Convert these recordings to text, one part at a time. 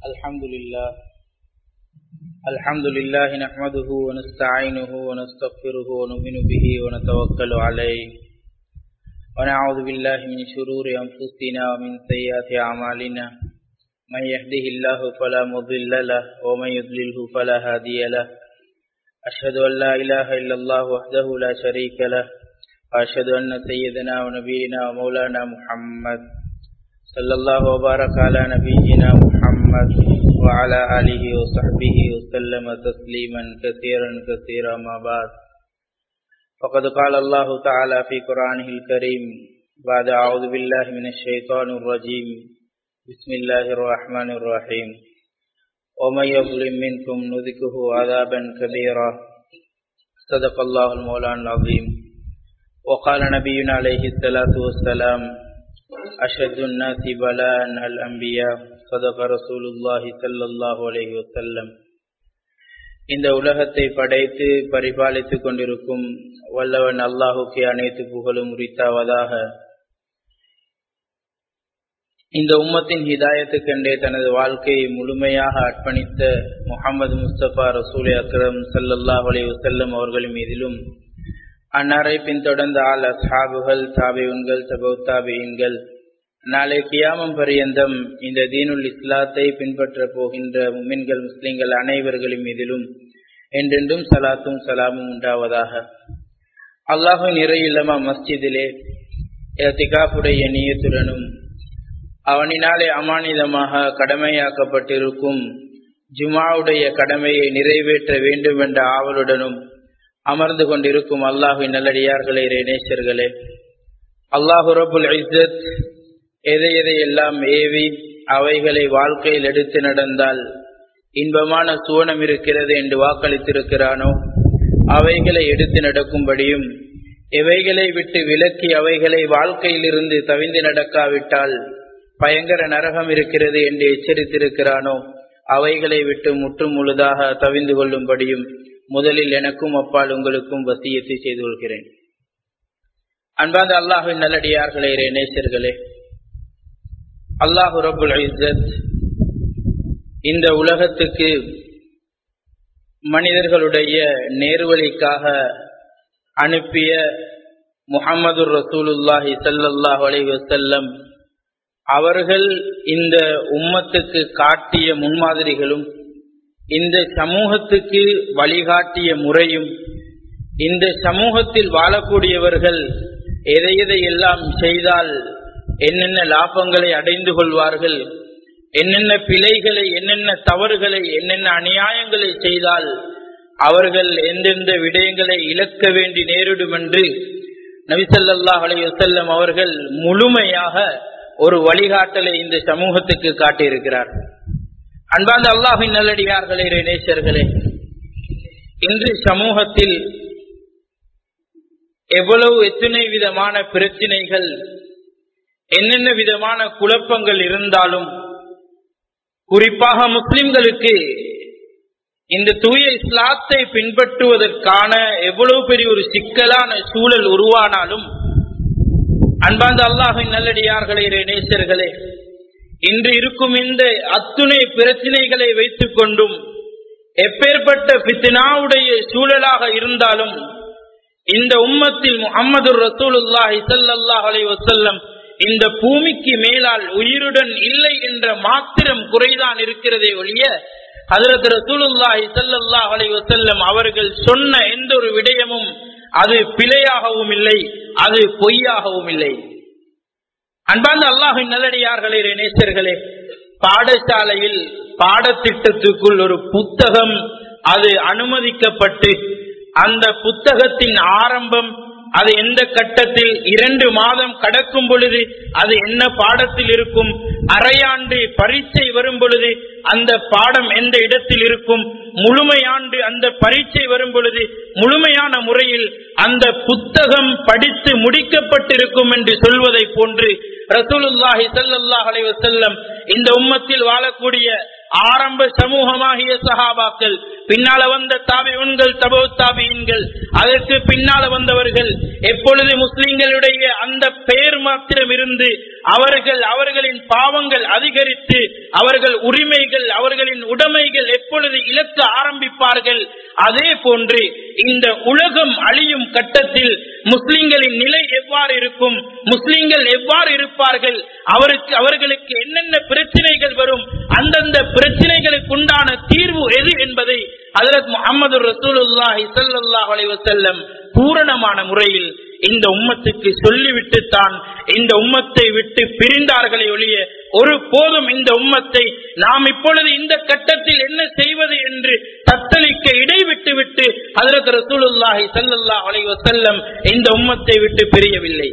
الحمد لله الحمد لله نحمده ونستعينه ونستغفره ونؤمن به ونتوكل عليه ونعوذ بالله من شرور أنفسنا ومن سيئات أعمالنا من يهده الله فلا مضل له ومن يضلله فلا هادي له أشهد أن لا إله إلا الله وحده لا شريك له وأشهد أن سيدنا ونبينا ومولانا محمد صلى الله وبارك على نبينا محمد وعلى آله وصحبه وسلم تسليما كثيرا كثيرا ما بعد فقد قال الله تعالى في قرآنه الكريم بعد أعوذ بالله من الشيطان الرجيم بسم الله الرحمن الرحيم ومن يظلم منكم نذكه عذابا كبيرا صدق الله المولان العظيم وقال نبينا عليه الصلاة والسلام أشد الناس بلاء الأنبياء صدق رسول الله صلى الله عليه وسلم இந்த உலகத்தை படைத்து பரிபாலித்துக் கொண்டிருக்கும் வல்லவன் அல்லாஹுக்கு அனைத்து புகழும் உரித்தாவதாக இந்த உம்மத்தின் ஹிதாயத்துக்கென்றே தனது வாழ்க்கையை முழுமையாக அர்ப்பணித்த முகமது முஸ்தபா ரசூலை அக்ரம் சல்லல்லாஹ் அலி வசல்லம் அவர்கள் மீதிலும் அன்னாரை பின்தொடர்ந்த ஆல் அஸ்ஹாபுகள் தாபியுன்கள் சபௌத்தாபியன்கள் நாளை கியாமம் பரியந்தம் இந்த தீனுல் இஸ்லாத்தை பின்பற்ற போகின்ற முமின்கள் முஸ்லிம்கள் அனைவர்களின் மீதிலும் என்றென்றும் சலாத்தும் சலாமும் உண்டாவதாக அல்லாஹு நிறையில்லமா மஸ்ஜிதிலே திகாப்புடைய நீயத்துடனும் அவனினாலே அமானிதமாக கடமையாக்கப்பட்டிருக்கும் ஜுமாவுடைய கடமையை நிறைவேற்ற வேண்டும் என்ற ஆவலுடனும் அமர்ந்து கொண்டிருக்கும் அல்லாஹு நல்லடியார்களே நேசர்களே அல்லாஹு ரபுல் இஸ்ஸத் எதை எதையெல்லாம் ஏவி அவைகளை வாழ்க்கையில் எடுத்து நடந்தால் இன்பமான சுவனம் இருக்கிறது என்று வாக்களித்திருக்கிறானோ அவைகளை எடுத்து நடக்கும்படியும் எவைகளை விட்டு விலக்கி அவைகளை வாழ்க்கையிலிருந்து தவிந்து நடக்காவிட்டால் பயங்கர நரகம் இருக்கிறது என்று எச்சரித்திருக்கிறானோ அவைகளை விட்டு முற்று முழுதாக தவிந்து கொள்ளும்படியும் முதலில் எனக்கும் அப்பால் உங்களுக்கும் வசியத்தை செய்து கொள்கிறேன் அன்பாந்த அல்லாஹின் நல்லடியார்களே நேசர்களே அல்லாஹு ரபுல் இஸ்ஸத் இந்த உலகத்துக்கு மனிதர்களுடைய நேர்வழிக்காக அனுப்பிய முகமது ரசூலுல்லாஹி சல்லாஹ் அலை வசல்லம் அவர்கள் இந்த உம்மத்துக்கு காட்டிய முன்மாதிரிகளும் இந்த சமூகத்துக்கு வழிகாட்டிய முறையும் இந்த சமூகத்தில் வாழக்கூடியவர்கள் எதை எதையெல்லாம் செய்தால் என்னென்ன லாபங்களை அடைந்து கொள்வார்கள் என்னென்ன பிழைகளை என்னென்ன தவறுகளை என்னென்ன அநியாயங்களை செய்தால் அவர்கள் எந்தெந்த விடயங்களை இழக்க வேண்டி நேரிடும் என்று நபிசல்லாஹ் அலையுசல்லம் அவர்கள் முழுமையாக ஒரு வழிகாட்டலை இந்த சமூகத்துக்கு காட்டியிருக்கிறார் அன்பாந்த அல்லாஹின் நல்லடியார்களே நேசர்களே இன்று சமூகத்தில் எவ்வளவு எத்தனை விதமான பிரச்சனைகள் என்னென்ன விதமான குழப்பங்கள் இருந்தாலும் குறிப்பாக முஸ்லிம்களுக்கு இந்த தூய இஸ்லாத்தை பின்பற்றுவதற்கான எவ்வளவு பெரிய ஒரு சிக்கலான சூழல் உருவானாலும் அன்பாந்த அல்லாஹின் நல்லடியார்களே நேசர்களே இன்று இருக்கும் இந்த அத்துணை பிரச்சனைகளை வைத்துக் கொண்டும் எப்பேற்பட்ட பித்தினாவுடைய சூழலாக இருந்தாலும் இந்த உம்மத்தில் முகமது ரசூலுல்லாஹி சல்லாஹ் அலை வசல்லம் இந்த பூமிக்கு மேலால் உயிருடன் இல்லை என்ற மாத்திரம் குறைதான் இருக்கிறதே ஒழிய ஹதரத் ரசூலுல்லாஹி சல்லாஹ் அலை வசல்லம் அவர்கள் சொன்ன எந்த ஒரு விடயமும் அது பிழையாகவும் இல்லை அது பொய்யாகவும் இல்லை அன்பார்ந்த அல்லாஹின் நல்லடியார்களே நேசர்களே பாடசாலையில் பாடத்திட்டத்துக்குள் ஒரு புத்தகம் அது அனுமதிக்கப்பட்டு அந்த புத்தகத்தின் ஆரம்பம் அது எந்த கட்டத்தில் இரண்டு மாதம் கடக்கும் பொழுது அது என்ன பாடத்தில் இருக்கும் அரையாண்டு பரீட்சை வரும் பொழுது அந்த பாடம் எந்த இடத்தில் இருக்கும் முழுமையாண்டு அந்த பரீட்சை வரும் பொழுது முழுமையான முறையில் அந்த புத்தகம் படித்து முடிக்கப்பட்டிருக்கும் என்று சொல்வதை போன்று ரசூலுல்லாஹி சல்லாஹ் அலைவசல்லம் இந்த உம்மத்தில் வாழக்கூடிய ஆரம்ப சமூகமாகிய சஹாபாக்கள் பின்னால வந்த தாபிஉன்கள் தபோ தாபியின்கள் அதற்கு பின்னால வந்தவர்கள் எப்பொழுது முஸ்லிம்களுடைய அந்த பெயர் மாத்திரம் இருந்து அவர்கள் அவர்களின் பாவங்கள் அதிகரித்து அவர்கள் உரிமைகள் அவர்களின் உடைமைகள் எப்பொழுது இழக்க ஆரம்பிப்பார்கள் அதே போன்று இந்த உலகம் அழியும் கட்டத்தில் முஸ்லிம்களின் நிலை எவ்வாறு இருக்கும் முஸ்லிம்கள் எவ்வாறு இருப்பார்கள் அவருக்கு அவர்களுக்கு என்னென்ன பிரச்சனைகள் வரும் அந்தந்த பிரச்சனைகளுக்கு உண்டான தீர்வு எது என்பதை ஹதரத் முகமது ரசூலுல்லாஹி ஸல்லல்லாஹு அலைஹி வஸல்லம் பூரணமான முறையில் இந்த உம்மத்துக்கு சொல்லிவிட்டு தான் இந்த உம்மத்தை விட்டு பிரிந்தார்களே ஒழிய ஒரு போதும் இந்த உம்மத்தை நாம் இப்பொழுது இந்த கட்டத்தில் என்ன செய்வது என்று தத்தளிக்க இடைவிட்டு விட்டு ஹதரத் ரசூலுல்லாஹி ஸல்லல்லாஹு அலைஹி வஸல்லம் இந்த உம்மத்தை விட்டு பிரியவில்லை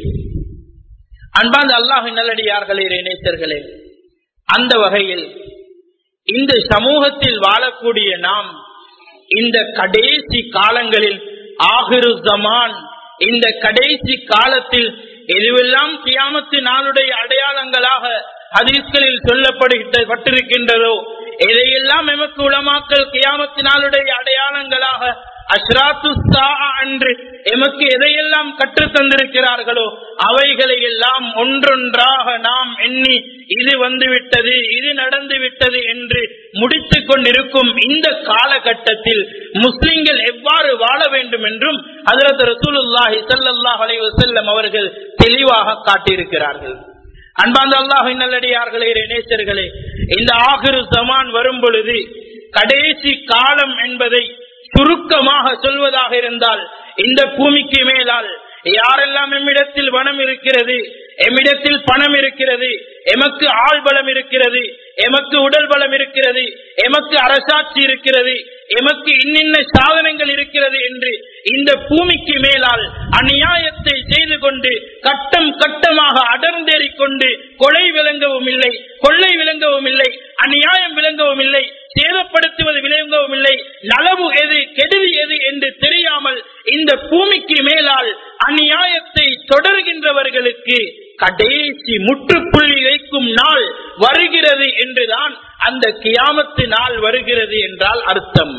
அன்பார்ந்த அல்லாஹின் நல்லடியார்களே நேசர்களே அந்த வகையில் இந்த சமூகத்தில் வாழக்கூடிய நாம் இந்த கடைசி காலங்களில் ஆகிரு ஜமான் இந்த கடைசி காலத்தில் எதுவெல்லாம் கியாமத்து நாளுடைய அடையாளங்களாக ஹதீஸ்களில் சொல்லப்பட்டிருக்கின்றதோ எதையெல்லாம் எமக்கு உளமாக்கல் கியாமத்து நாளுடைய அடையாளங்களாக அஷ்ராத்து என்று எமக்கு எதையெல்லாம் கற்று தந்திருக்கிறார்களோ அவைகளை எல்லாம் ஒன்றொன்றாக நாம் எண்ணி இது வந்துவிட்டது இது நடந்து விட்டது என்று முடித்துக் கொண்டிருக்கும் இந்த காலகட்டத்தில் முஸ்லிம்கள் எவ்வாறு வாழ வேண்டும் என்றும் அதரது ரசூலுல்லாஹி ஸல்லல்லாஹு அலைஹி வஸல்லம் அவர்கள் தெளிவாக காட்டியிருக்கிறார்கள் அன்பாந்த அல்லாஹின் நல்லடியார்களே நேசர்களே இந்த ஆகிரு ஜமான் வரும் பொழுது கடைசி காலம் என்பதை சுருக்கமாக சொல்வதாக இருந்தால் இந்த பூமிக்கு மேலால் யாரெல்லாம் எம்மிடத்தில் வனம் இருக்கிறது எம்மிடத்தில் பணம் இருக்கிறது எமக்கு ஆள் பலம் இருக்கிறது எமக்கு உடல் பலம் இருக்கிறது எமக்கு அரசாட்சி இருக்கிறது எமக்கு இன்னின்ன சாதனங்கள் இருக்கிறது என்று இந்த பூமிக்கு மேலால் அநியாயத்தை செய்து கொண்டு கட்டம் கட்டமாக அடர்ந்தேறிக் கொண்டு கொலை விளங்கவும் இல்லை கொள்ளை விளங்கவும் இல்லை அநியாயம் விளங்கவும் இல்லை சேதப்படுத்துவது விளங்கவும் இல்லை நலவு எது கெடுதி எது என்று தெரியாமல் இந்த பூமிக்கு மேலால் அநியாயத்தை தொடர்கின்றவர்களுக்கு கடைசி முற்றுப்புள்ளி வைக்கும் நாள் வருகிறது என்றுதான் அந்த கியாமத்து நாள் வருகிறது என்றால் அர்த்தம்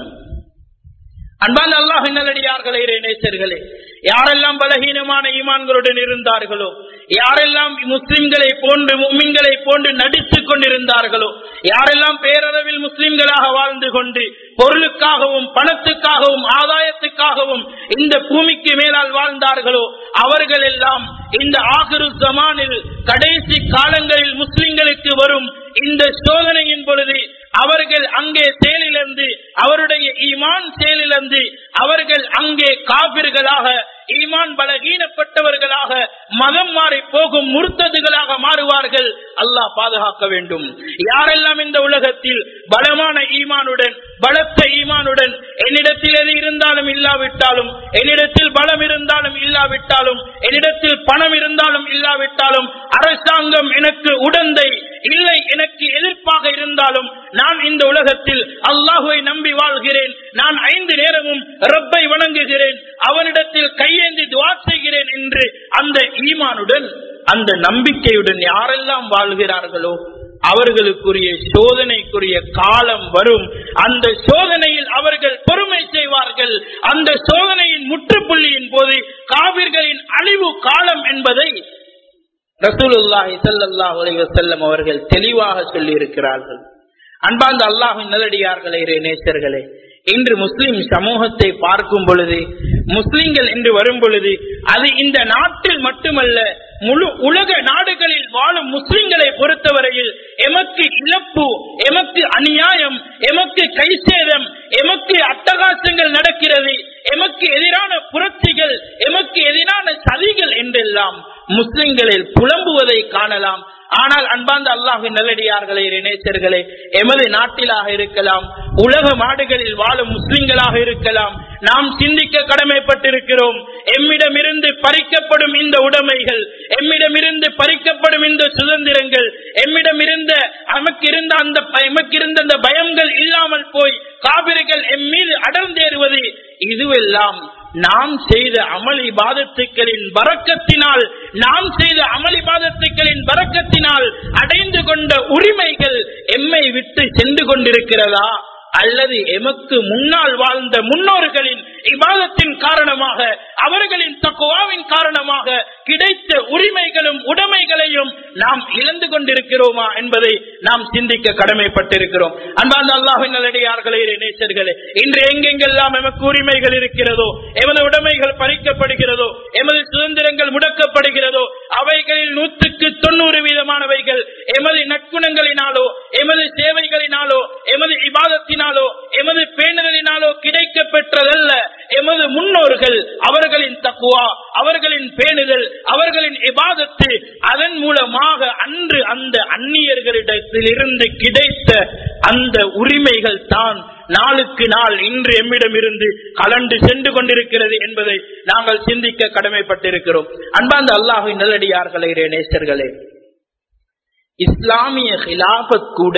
அன்பான அல்லாஹ் நல்லடியார்களே நேசர்களே யாரெல்லாம் பலகீனமான ஈமான்களுடன் இருந்தார்களோ யாரெல்லாம் முஸ்லிம்களை போன்று மும்மின்களை போன்று நடித்துக் கொண்டிருந்தார்களோ யாரெல்லாம் பேரளவில் முஸ்லிம்களாக வாழ்ந்து கொண்டு பொருளுக்காகவும் பணத்துக்காகவும் ஆதாயத்துக்காகவும் இந்த பூமிக்கு மேலால் வாழ்ந்தார்களோ அவர்கள் எல்லாம் இந்த ஆகிரு ஜமானில் கடைசி காலங்களில் முஸ்லிம்களுக்கு வரும் இந்த சோதனையின் பொழுது அவர்கள் அங்கே செயலிழந்து அவருடைய ஈமான் செயலிழந்து அவர்கள் அங்கே காபிர்களாக ஈமான் பலகீனப்பட்டவர்களாக மதம் மாறி போகும் முர்த்ததுகளாக மாறுவார்கள் அல்லாஹ் பாதுகாக்க வேண்டும் யாரெல்லாம் இந்த உலகத்தில் பலமான ஈமானுடன் பலத்த ஈமானுடன் என்னிடத்தில் எது இருந்தாலும் இல்லாவிட்டாலும் என்னிடத்தில் பலம் இருந்தாலும் இல்லாவிட்டாலும் என்னிடத்தில் பணம் இருந்தாலும் இல்லாவிட்டாலும் அரசாங்கம் எனக்கு உடந்தை இல்லை எனக்கு எதிர்ப்பாக இருந்தாலும் நான் இந்த உலகத்தில் அல்லாஹுவை நம்பி வாழ்கிறேன் நான் ஐந்து நேரமும் ரப்பை வணங்குகிறேன் அவனிடத்தில் கையேந்தி துவா செய்கிறேன் என்று அந்த ஈமானுடன் அந்த நம்பிக்கையுடன் யாரெல்லாம் வாழ்கிறார்களோ அவர்களுக்குரிய சோதனைக்குரிய காலம் வரும் அந்த சோதனையில் அவர்கள் பொறுமை செய்வார்கள் அந்த சோதனையின் முற்றுப்புள்ளியின் போது காவிர்களின் அழிவு காலம் என்பதை ரசூலுல்லாஹி ஸல்லல்லாஹு அலைஹி வஸல்லம் அவர்கள் தெளிவாக சொல்லி இருக்கிறார்கள் அன்பார்ந்த அல்லாஹின் நல்லடியார்களே நேசர்களே இன்று முஸ்லிம் சமூகத்தை பார்க்கும் பொழுது முஸ்லிம்கள் என்று வரும் பொழுது அது இந்த நாட்டில் மட்டுமல்ல முழு உலக நாடுகளில் வாழும் முஸ்லிம்களை பொறுத்தவரையில் எமக்கு இழப்பு எமக்கு அநியாயம் எமக்கு கைசேதம் எமக்கு அட்டகாசங்கள் நடக்கிறது எமக்கு எதிரான புரட்சிகள் எமக்கு எதிரான சதிகள் என்றெல்லாம் முஸ்லிம்களில் புலம்புவதை காணலாம் ஆனால் அன்பார்ந்த அல்லாஹின் நல்லடியார்களே நேசர்களே எமது நாட்டிலாக இருக்கலாம் உலக நாடுகளில் வாழும் முஸ்லிம்களாக இருக்கலாம் நாம் சிந்திக்க கடமைப்பட்டிருக்கிறோம் எம்மிடமிருந்து பறிக்கப்படும் இந்த உடைமைகள் எம்மிடமிருந்து பறிக்கப்படும் இந்த சுதந்திரங்கள் எம்மிடம் இருந்த நமக்கு இருந்த அந்த எமக்கு இருந்த அந்த பயங்கள் இல்லாமல் போய் காவிரிகள் எம் மீது அடர்ந்தேறுவது இதுவெல்லாம் நாம் செய்த அமளி பாதத்துக்களின் வரக்கத்தினால் நாம் செய்த அமளி பாதத்துக்களின் வரக்கத்தினால் அடைந்து கொண்ட உரிமைகள் எம்மை விட்டு சென்று கொண்டிருக்கிறதா அல்லது எமக்கு முன்னால் வாழ்ந்த முன்னோர்களின் இபாதத்தின் காரணமாக அவர்களின் தக்குவாவின் காரணமாக கிடைத்த உரிமைகளும் உடைமைகளையும் நாம் இழந்து கொண்டிருக்கிறோமா என்பதை நாம் சிந்திக்க கடமைப்பட்டிருக்கிறோம் அன்பார்ந்த அல்லாஹின் நல்லடியார்களே நேசர்களே இன்று எங்கெங்கெல்லாம் எமக்கு உரிமைகள் இருக்கிறதோ எமது உடைமைகள் பறிக்கப்படுகிறதோ எமது சுதந்திரங்கள் முடக்கப்படுகிறதோ அவைகளில் நூற்றுக்கு தொண்ணூறு வீதமானவைகள் எமது நற்குணங்களினாலோ எமது சேவைகளினாலோ எமது இபாதத்தினாலோ எமது பேணுதலினாலோ கிடைக்க பெற்றதல்ல எமது முன்னோர்கள் அவர்களின் தக்குவா அவர்களின் பேணுதல் அவர்களின் இபாதத்து அதன் மூலமாக அன்று அந்த அந்நியர்களிடத்திலிருந்து கிடைத்த அந்த உரிமைகள் தான் நாளுக்கு நாள் இன்று எம்மிடம் இருந்து கலண்டு சென்று கொண்டிருக்கிறது என்பதை நாங்கள் சிந்திக்க கடமைப்பட்டிருக்கிறோம் அன்பாந்த அல்லாஹின் நல்லடியார்களே நேசர்களே இஸ்லாமிய ஹிலாபத் கூட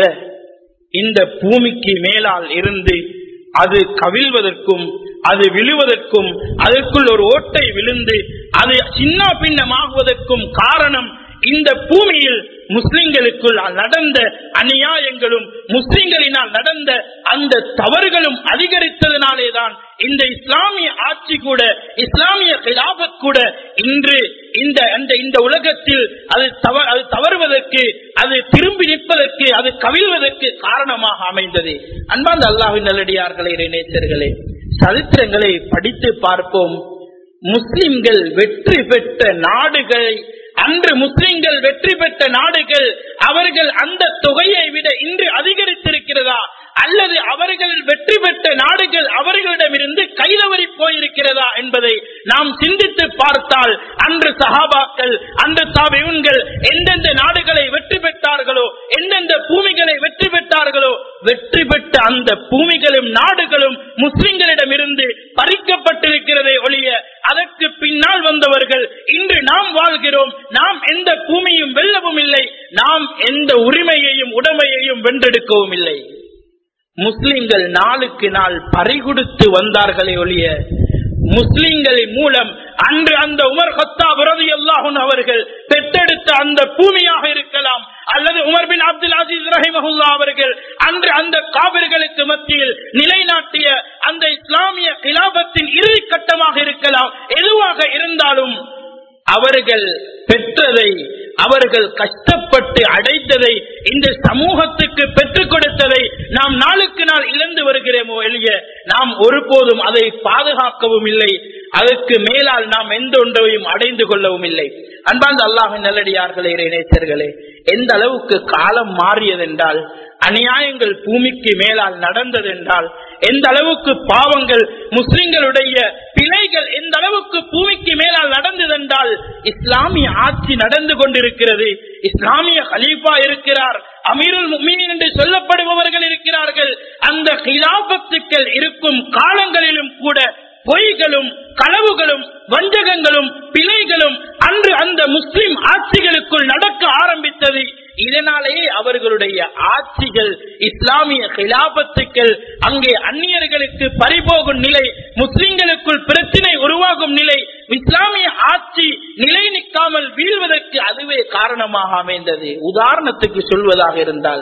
இந்த பூமிக்கு மேலால் இருந்து அது கவிழ்வதற்கும் அது விழுவதற்கும் அதற்குள் ஒரு ஓட்டை விழுந்து அது சின்ன பின்னமாகுவதற்கும் காரணம் இந்த பூமியில் முஸ்லிம்களுக்குள் நடந்த அநியாயங்களும் முஸ்லிம்களினால் நடந்த அந்த தவறுகளும் அதிகரித்ததினாலேதான் இந்த இஸ்லாமிய ஆட்சி கூட இஸ்லாமிய கிலாபத் கூட இன்று இந்த அந்த இந்த உலகத்தில் அது தவ- அது தவறுவதற்கு அது திரும்பி நிற்பதற்கு அது கவிழ்வதற்கு காரணமாக அமைந்தது அன்பாந்த அல்லாஹின் நல்லடியார்களே நேசர்களே சரித்திரங்களை படித்து பார்ப்போம் முஸ்லிம்கள் வெற்றி பெற்ற நாடுகளை அன்று முஸ்லிம்கள் வெற்றி பெற்ற நாடுகள் அவர்கள் அந்த தொகையை விட இன்று அதிகரித்திருக்கிறதா அல்லது அவர்கள் வெற்றி பெற்ற நாடுகள் அவர்களிடமிருந்து கைதவறி போயிருக்கிறதா என்பதை நாம் சிந்தித்து பார்த்தால் அன்று சஹாபாக்கள் அன்று தாபிவுன்கள் எந்தெந்த நாடுகளை வெற்றி பெற்றார்களோ எந்தெந்த பூமிகளை வெற்றி பெற்றார்களோ வெற்றி பெற்ற அந்த பூமிகளும் நாடுகளும் முஸ்லிம்களிடமிருந்து பறிக்கப்பட்டிருக்கிறதை ஒழிய அதற்கு பின்னால் வந்தவர்கள் இன்று நாம் வாழ்கிறோம் நாம் எந்த பூமியும் வெல்லவும் இல்லை நாம் எந்த உரிமையையும் உடைமையையும் வென்றெடுக்கவும் இல்லை முஸ்லிம்கள் நாளுக்கு நாள் பறிகொடுத்து வந்தார்களே ஒழிய முஸ்லிம்களின் மூலம் அன்று அந்த உமர் ஹத்தா விரதி அல்லாஹுன் அவர்கள் பெற்றெடுத்த அந்த பூமியாக இருக்கலாம் அல்லது உமர் பின் அப்துல் அசீஸ் ரஹிமஹுல்லா அவர்கள் அன்று அந்த காவிர்களுக்கு மத்தியில் நிலைநாட்டிய அந்த இஸ்லாமிய கிலாபத்தின் இறுதி கட்டமாக இருக்கலாம் எதுவாக இருந்தாலும் அவர்கள் பெற்றதை அவர்கள் கஷ்டப்பட்டு அடைத்ததை இந்த சமூகத்துக்கு பெற்றுக் கொடுத்ததை நாம் நாளுக்கு நாள் இழந்து வருகிறோமோ எளிய நாம் ஒருபோதும் அதை பாதுகாக்கவும் இல்லை அதற்கு மேலால் நாம் எந்த ஒன்றையும் அடைந்து கொள்ளவும் இல்லை அன்பார்ந்த அல்லாஹின் நல்லடியார்களே நேசர்களே எந்த அளவுக்கு காலம் மாறியதென்றால் அநியாயங்கள் பூமிக்கு மேலால் நடந்ததென்றால் எந்த அளவுக்கு பாவங்கள் முஸ்லிம்களுடைய பிழைகள் எந்த அளவுக்கு பூமிக்கு மேலால் நடந்ததென்றால் இஸ்லாமிய ஆட்சி நடந்து கொண்டிருக்கிறது இஸ்லாமிய கலீஃபா இருக்கிறார் அமீருல் முக்மீன் என்று சொல்லப்படுபவர்கள் இருக்கிறார்கள் அந்த கிலாபத்துக்கள் இருக்கும் காலங்களிலும் கூட பொய்களும் களவுகளும் வஞ்சகங்களும் பிழைகளும் அன்று அந்த முஸ்லிம் ஆட்சிகளுக்குள் நடக்க ஆரம்பித்தது இதனாலேயே அவர்களுடைய ஆட்சிகள் இஸ்லாமிய கிலாபத்துக்கள் அங்கே அந்நியர்களுக்கு பறிபோகும் நிலை முஸ்லிம்களுக்குள் பிரச்சினை உருவாகும் நிலை இஸ்லாமிய ஆட்சி நிலை நிற்காமல் வீழ்வதற்கு அதுவே காரணமாக அமைந்தது உதாரணத்துக்கு சொல்வதாக இருந்தால்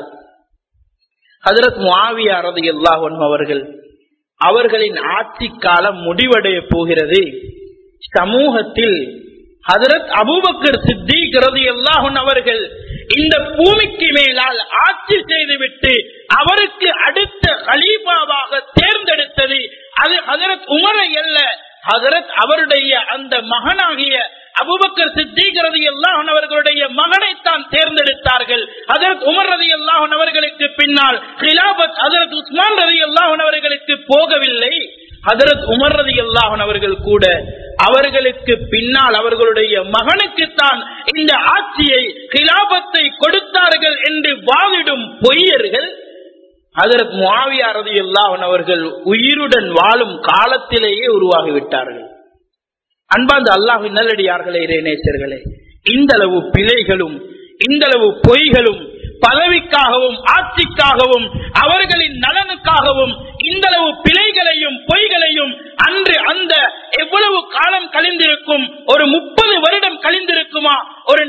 ஹதரத் முஆவியா ரலியல்லாஹு அன்ஹு அவர்கள் அவர்களின் ஆட்சி காலம் முடிவடைய போகிறது சமூகத்தில் ஹதரத் அபூபக்கர் சித்திக் ரலியல்லாஹு அன்ஹு அவர்கள் இந்த பூமிக்கு மேலால் ஆட்சி செய்துவிட்டு அவருக்கு அடுத்த கலீஃபாவாக தேர்ந்தெடுத்தது அது ஹதரத் உமரை அல்ல ஹதரத் அவருடைய அந்த மகனாகிய அபுபக்கர் சித்திக் ரதி அல்லாஹன் அவர்களுடைய மகனைத்தான் தேர்ந்தெடுத்தார்கள் ஹதரத் உமர் ரதி அல்லாஹன் அவர்களுக்கு பின்னால் ஹிலாபத் ஹதரத் உஸ்மான் ரதி அல்லாஹன் அவர்களுக்கு போகவில்லை ஹதரத் உமர் ரதி அல்லாஹன் அவர்கள் கூட அவர்களுக்கு பின்னால் அவர்களுடைய மகனுக்குத்தான் இந்த ஆட்சியை கிலாபத்தை கொடுத்தார்கள் என்று வாதிடும் பொய்யர்கள் ஹதரத் முஆவியா ரலியல்லாஹு அவர்கள் உயிருடன் வாழும் காலத்திலேயே உருவாகிவிட்டார்கள் அன்பாந்த அல்லாஹின் நல்லடியார்களே இறைநேசர்களே இந்த அளவு பிழைகளும் இந்த அளவு பொய்களும் பதவிக்காகவும் ஆட்சிக்காகவும் அவர்களின் நலனுக்காகவும் இந்த அளவு பிழைகளையும் பொய்களையும் அன்று அந்த எவ்வளவு காலம் கழிந்திருக்கும் ஒரு முப்பது வருடம் கழிந்திருக்குமா ஒரு நாற்பது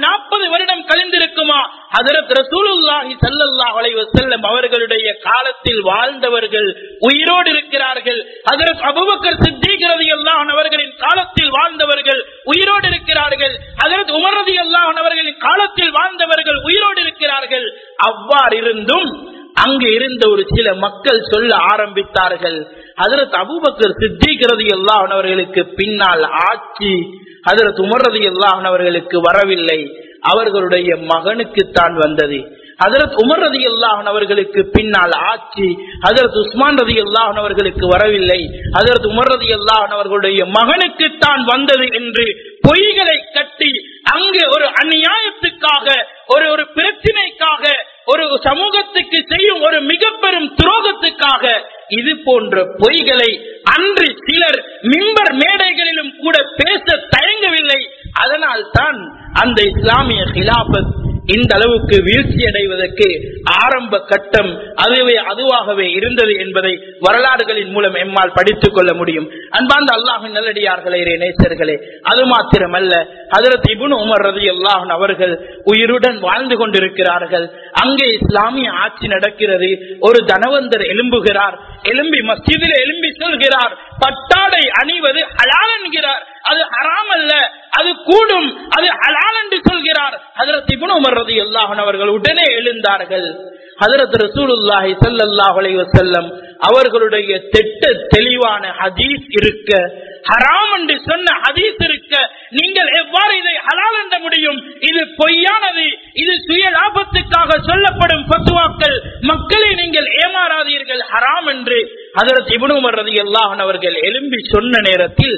ஐம்பது வருடம் கழிந்திருக்குமா ஹதரத் ரசூலுல்லாஹி ஸல்லல்லாஹு அலைஹி வஸல்லம் அவர்களுடைய காலத்தில் வாழ்ந்தவர்கள் உயிரோடு இருக்கிறார்கள் ஹதரத் அபூபக்கர் சித்திக் ரலியல்லாஹு அன்ஹு அவர்களின் காலத்தில் வாழ்ந்தவர்கள் உயிரோடு இருக்கிறார்கள் ஹதரத் உமர் ரலியல்லாஹு அன்ஹு அவர்களின் காலத்தில் வாழ்ந்தவர்கள் உயிரோடு இருக்கிறார்கள் அவ்வாறு இருந்தும் அங்கு இருந்த ஒரு சில மக்கள் சொல்ல ஆரம்பித்தார்கள் ஹதரத் அபூபக்கர் சித்திக் ரலியல்லாஹு அன்ஹு அவர்களுக்கு பின்னால் ஆட்சி ஹதரத் உமர் ரலியல்லாஹு அன்ஹு அவர்களுக்கு வரவில்லை அவர்களுடைய மகனுக்குத்தான் வந்தது ஹதரத் உமர் ரதி அல்லாஹன் அவர்களுக்கு பின்னால் ஆட்சி ஹதரத் உஸ்மான் ரதி அல்லாஹன் அவர்களுக்கு வரவில்லை ஹதரத் உமர் ரதி அல்லாஹன் அவர்களுடைய மகனுக்குத்தான் வந்தது என்று பொய்களை கட்டி அங்கு ஒரு அநியாயத்துக்காக ஒரு ஒரு பிரச்சினைக்காக ஒரு சமூகத்துக்கு செய்யும் ஒரு மிக பெரும் துரோகத்துக்காக இது போன்ற பொய்களை அன்று சிலர் மிம்பர் மேடைகளிலும் கூட பேச தயங்கவில்லை அதனால் தான் அந்த இஸ்லாமிய ஹிலாபத் இந்த அளவுக்கு வீழ்ச்சி அடைவதற்கு ஆரம்ப கட்டம் அதுவே அதுவாகவே இருந்தது என்பதை வரலாறுகளின் மூலம் எம்மால் படித்துக் கொள்ள முடியும் அன்பார்ந்த அல்லாஹின் நல்லடியார்களே நேசர்களே அது மாத்திரமல்ல ஹதரத் இபுன் உமர் ரதி அல்லாஹன் அவர்கள் உயிருடன் வாழ்ந்து கொண்டிருக்கிறார்கள் அங்கே இஸ்லாமிய ஆட்சி நடக்கிறது ஒரு தனவந்தர் எழும்புகிறார் எலும்பி மஸ்ஜிதில் எலும்பி சொல்கிறார் பட்டாடை அணிவது ஹலால் என்கிறார் அது ஹராம் அல்ல அது கூடும் அது ஹலால் என்று சொல்கிறார் ஹதரத் இப்னு உமர் ரலியல்லாஹு அன்ஹு அவர்கள் உடனே எழுந்தார்கள் ஹதரத் ரசூலுல்லாஹி ஸல்லல்லாஹு அலைஹி வஸல்லம் அவர்களுடைய திட்ட தெளிவான ஹதீஸ் இருக்க ஹராம் என்று சொன்ன ஹதீஸ் இருக்க நீங்கள் எவ்வாறு இதை ஹலால் என்ற முடியும் இது பொய்யானது இது சுய லாபத்துக்காக சொல்லப்படும் பத்துவாக்கள் மக்களை நீங்கள் ஏமாறாதீர்கள் ஹராம் என்று ஹதரத் இப்னு உமர் ரலியல்லாஹு அன்ஹு அவர்கள் எழும்பி சொன்ன நேரத்தில்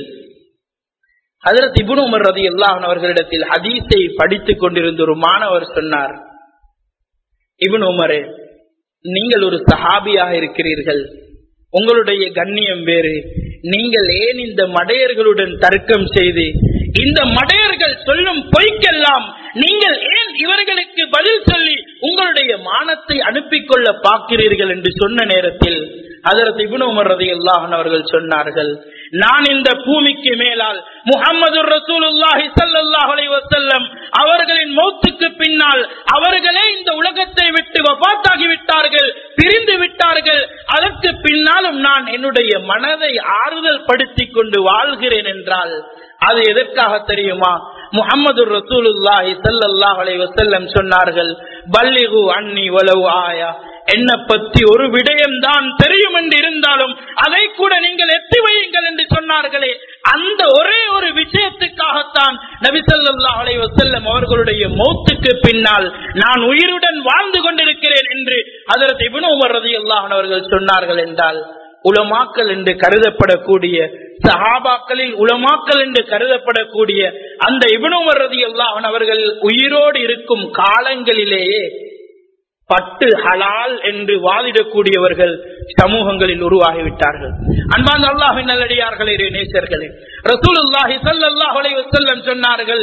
ஹதரத் இபுன் உமர் ரதி அல்லாஹன் அவர்களிடத்தில் ஹதீஸை படித்துக் கொண்டிருந்த ஒரு மாணவர் சொன்னார் இபுன் உமரே நீங்கள் ஒரு சஹாபியாக இருக்கிறீர்கள் உங்களுடைய கண்ணியம் வேறு நீங்கள் ஏன் இந்த மடையர்களுடன் தர்க்கம் செய்து இந்த மடையர்கள் சொல்லும் பொய்க்கெல்லாம் நீங்கள் ஏன் இவர்களுக்கு பதில் சொல்லி உங்களுடைய மானத்தை அனுப்பிக் கொள்ள பார்க்கிறீர்கள் என்று சொன்ன நேரத்தில் அதற்கு இபுன் உமர் ரதி அல்லாஹன் அவர்கள் சொன்னார்கள் நான் இந்த பூமிக்கு மேலால் முகமது ரசூலுல்லாஹி ஸல்லல்லாஹு அலைஹி வஸல்லம் அவர்களின் மௌத்துக்கு பின்னால் அவர்களே இந்த உலகத்தை விட்டு வபாத்தாகி விட்டார்கள் பிரிந்து விட்டார்கள் அதற்கு பின்னாலும் நான் என்னுடைய மனதை ஆறுதல் படுத்திக் கொண்டு வாழ்கிறேன் என்றால் அது எதற்காக தெரியுமா முகமது ரசூலுல்லாஹி ஸல்லல்லாஹு அலைஹி வஸல்லம் சொன்னார்கள் பல்லிகு அன்னி வலவு ஆயா என்ன பத்தி ஒரு விடயம் தான் தெரியும் என்று இருந்தாலும் அதை கூட நீங்கள் எத்தி வையுங்கள் என்று சொன்னார்களே அந்த ஒரே ஒரு விஷயத்துக்காகத்தான் நபிசல்லா அலை வசல்லம் அவர்களுடைய மௌத்துக்கு பின்னால் நான் உயிருடன் வாழ்ந்து கொண்டிருக்கிறேன் என்று அதற்கு இபுன் உமர் ரதி அவர்கள் சொன்னார்கள் என்றால் உலமாக்கல் என்று கருதப்படக்கூடிய சஹாபாக்களில் உலமாக்கல் என்று கருதப்படக்கூடிய அந்த இபுனுமர் ரதி அல்லாஹன் அவர்கள் உயிரோடு இருக்கும் காலங்களிலேயே பட்டு ஹலால் என்று வாதிடக்கூடியவர்கள் சமூகங்களில் உருவாகிவிட்டார்கள் அன்பான் அல்லாஹின் நல்லடியார்களே நேசர்களே ரசூலுல்லாஹி ஸல்லல்லாஹு அலைஹி வஸல்லம் சொன்னார்கள்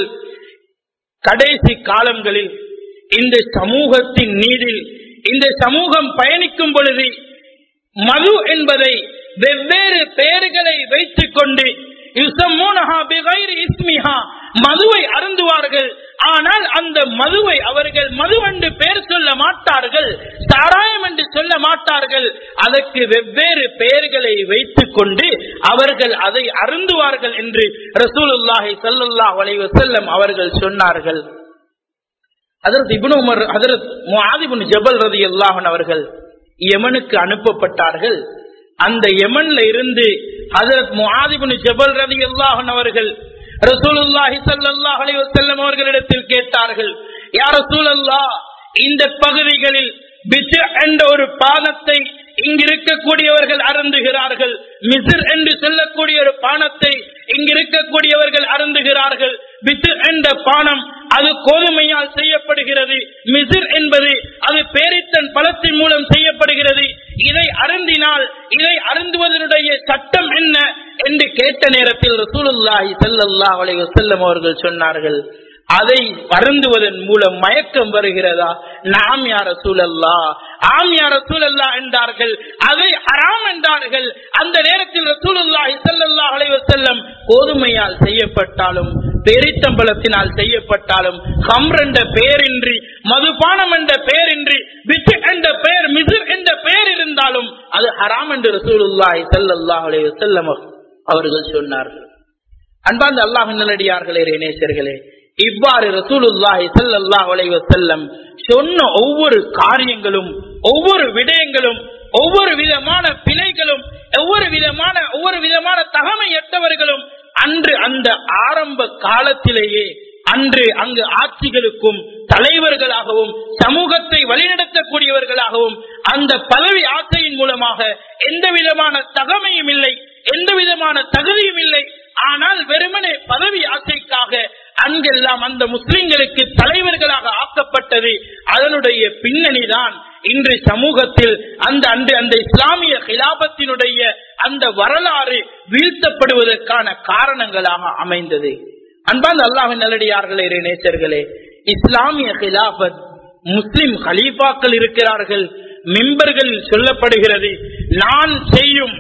கடைசி காலங்களில் இந்த சமூகத்தின் நீதில் இந்த சமூகம் பயணிக்கும் பொழுது மது என்பதை வெவ்வேறு பெயர்களை வைத்துக் கொண்டு மதுவை அருந்துவார்கள் ஆனால் அந்த மதுவை அவர்கள் மதுவென்று பெயர் சொல்ல மாட்டார்கள் சாராயம் என்று சொல்ல மாட்டார்கள் அதற்கு வெவ்வேறு பெயர்களை வைத்துக் கொண்டு அவர்கள் அதை அருந்துவார்கள் என்று ரசூலுல்லாஹி சல்லாஹ் அலைவசல்லம் அவர்கள் சொன்னார்கள் அதற்கு இபுன் உமர் அதரத் முஆதிபுன் ஜபல் ரதி அல்லாஹன் அவர்கள் யமனுக்கு அனுப்பப்பட்டார்கள் அந்த யமன்ல இருந்து ஹதரத் முஆதிபுன் ஜபல் ரதி அல்லாஹன் அவர்கள் ரசூலுல்லாஹி ஸல்லல்லாஹு அலைஹி வஸல்லம் அவர்களிடத்தில் கேட்டார்கள் யா ரசூலல்லாஹ் இந்த பகுதிகளில் பிச்சு என்ற ஒரு பானத்தை இங்கிருக்கக்கூடியவர்கள் அருந்துகிறார்கள் மிசிர் என்று சொல்லக்கூடிய ஒரு பானத்தை இங்கிருக்கக்கூடியவர்கள் அருந்துகிறார்கள் பித்து என்ற பானம் அது கோதுமையால் செய்யப்படுகிறது மிசிர் என்பது அது பேரித்தன் பழத்தின் மூலம் செய்யப்படுகிறது இதை அருந்தினால் இதை அருந்துவதனுடைய சட்டம் என்ன என்று கேட்ட நேரத்தில் ரசூலுல்லாஹி ஸல்லல்லாஹு அலைஹி வஸல்லம் அவர்கள் சொன்னார்கள் அதை அருந்துவதன் மூலம் மயக்கம் வருகிறதா நாம் யார சூழல்லா ஆம் யார சூழல்லா என்றார்கள் அதை அறாம் என்றார்கள் அந்த நேரத்தில் ரசூலுல்லாஹி ஸல்லல்லாஹு அலைஹி வஸல்லம் கோதுமையால் செய்யப்பட்டாலும் பேரித்தம்பலத்தினால் செய்யப்பட்டாலும் ஹம்ர் என்ற பெயரின்றி மதுபானம் என்ற பெயரின்றி பித்து என்ற பெயர் மிசிர் என்ற பெயர் இருந்தாலும் அது ஹராம் என்று ரசூலுல்லாஹி ஸல்லல்லாஹு அலைஹி வஸல்லம் அவர்கள் சொன்னார்கள் அன்பார்ந்த அல்லாஹ் நல்லடியார்களே நேசர்களே இவ்வாறு ரசூலுல்லாஹி ஸல்லல்லாஹு அலைஹி வஸல்லம் சொன்ன ஒவ்வொரு காரியங்களும் ஒவ்வொரு விடயங்களும் ஒவ்வொரு விதமான பிழைகளும் ஒவ்வொரு விதமான ஒவ்வொரு விதமான தகமையற்றவர்களும் அன்று அந்த ஆரம்ப காலத்திலேயே அன்று அங்கு ஆட்சிகளுக்கும் தலைவர்களாகவும் சமூகத்தை வழிநடத்தக்கூடியவர்களாகவும் அந்த பதவி ஆசையின் மூலமாக எந்த விதமான தகமையும் இல்லை எந்த விதமான தகுதியும் இல்லை ஆனால் வெறுமனே பதவி ஆசைக்காக அங்கெல்லாம் அந்த முஸ்லிம்களுக்கு தலைவர்களாக ஆக்கப்பட்டது அதனுடைய பின்னணிதான் இன்று சமூகத்தில் அந்த அன்று அந்த இஸ்லாமிய கிலாபத்தினுடைய அந்த வரலாறு வீழ்த்தப்படுவதற்கான காரணங்களாக அமைந்தது அன்பாந்த அல்லாஹின் நல்லடியார்களே நேசர்களே இஸ்லாமிய கிலாபத் முஸ்லிம் ஹலீஃபாக்கள் இருக்கிறார்கள் மெம்பர்களில் சொல்லப்படுகிறது நான் செய்யும்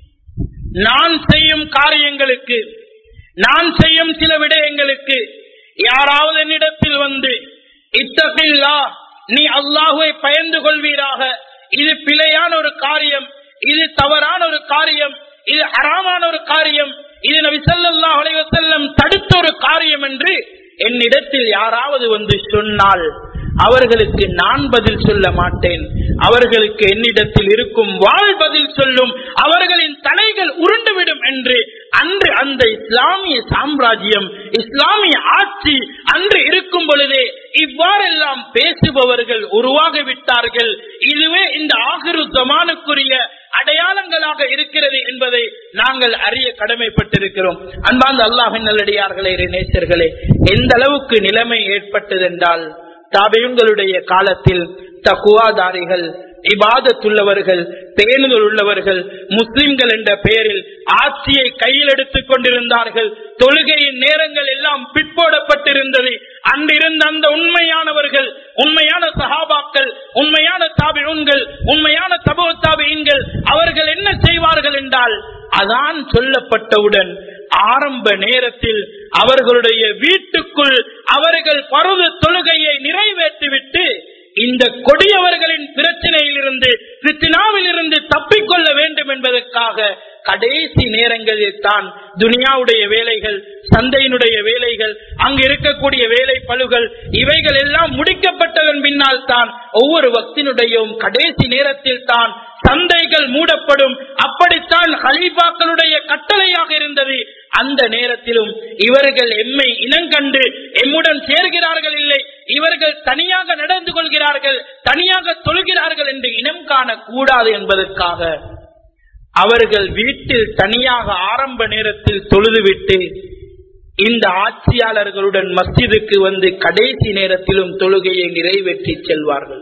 நான் செய்யும் காரியங்களுக்கு நான் செய்யும் சில விடயங்களுக்கு யாராவது என்னிடத்தில் வந்து இத்தகில்லா நீ அல்லாஹுவை பயந்து கொள்வீராக இது பிழையான ஒரு காரியம் இது தவறான ஒரு காரியம் இது அறாமான ஒரு காரியம் இது நபி ஸல்லல்லாஹு அலைஹி வஸல்லம் தடுத்த ஒரு காரியம் என்று என்னிடத்தில் யாராவது வந்து சொன்னால் அவர்களுக்கு நான் பதில் சொல்ல மாட்டேன் அவர்களுக்கு என்னிடத்தில் இருக்கும் வாழ் பதில் சொல்லும் அவர்களின் தலைகள் உருண்டுவிடும் என்று அன்று அந்த இஸ்லாமிய சாம்ராஜ்யம் இஸ்லாமிய ஆட்சி அன்று இருக்கும் பொழுதே இவ்வாறெல்லாம் பேசுபவர்கள் உருவாகிவிட்டார்கள் இதுவே இந்த ஆகிரு ஜமானுக்குரிய அடையாளங்களாக இருக்கிறது என்பதை நாங்கள் அறிய கடமைப்பட்டிருக்கிறோம் அன்பார்ந்த அல்லாஹின் நல்லடியார்களே நேசர்களே எந்த அளவுக்கு நிலைமை ஏற்பட்டது என்றால் தாபியங்களுடைய காலத்தில் தக்குவாதாரிகள் இபாதத்துள்ளவர்கள் பேணுதல் உள்ளவர்கள் முஸ்லிம்கள் என்ற பெயரில் ஆட்சியை கையில் எடுத்துக் கொண்டிருந்தார்கள் தொழுகையின் நேரங்கள் எல்லாம் பிற்போடப்பட்டிருந்தது அன்றிருந்த அந்த உண்மையானவர்கள் உண்மையான சஹாபாக்கள் உண்மையான தாபிகள் உண்மையான தபோ தாபியன்கள் அவர்கள் என்ன செய்வார்கள் என்றால் அதான் சொல்லப்பட்டவுடன் ஆரம்ப நேரத்தில் அவர்களுடைய வீட்டுக்குள் அவர்கள் பருது தொழுகையை நிறைவேற்றிவிட்டு இந்த கொடியவர்களின் பிரச்சனையில் இருந்து பித்தினாவில் இருந்து தப்பிக்கொள்ள வேண்டும் என்பதற்காக கடைசி நேரங்களில் தான் துனியாவுடைய வேலைகள் சந்தையினுடைய வேலைகள் அங்கு இருக்கக்கூடிய வேலை பழுகள் இவைகள் எல்லாம் முடிக்கப்பட்டதன் பின்னால் தான் ஒவ்வொரு வக்தினுடையும் கடைசி நேரத்தில் தான் சந்தைகள் மூடப்படும் அப்படித்தான் ஹலீஃபாக்களுடைய கட்டளையாக இருந்தது அந்த நேரத்திலும் இவர்கள் எம்மை இனங்கண்டு எம்முடன் சேர்கிறார்கள் இல்லை இவர்கள் தனியாக நடந்து கொள்கிறார்கள் தனியாக தொழுகிறார்கள் என்று இனம் காணக்கூடாது என்பதற்காக அவர்கள் வீட்டில் தனியாக ஆரம்ப நேரத்தில் தொழுதுவிட்டு இந்த ஆட்சியாளர்களுடன் மஸ்ஜிதுக்கு வந்து கடைசி நேரத்திலும் தொழுகையை நிறைவேற்றி செல்வார்கள்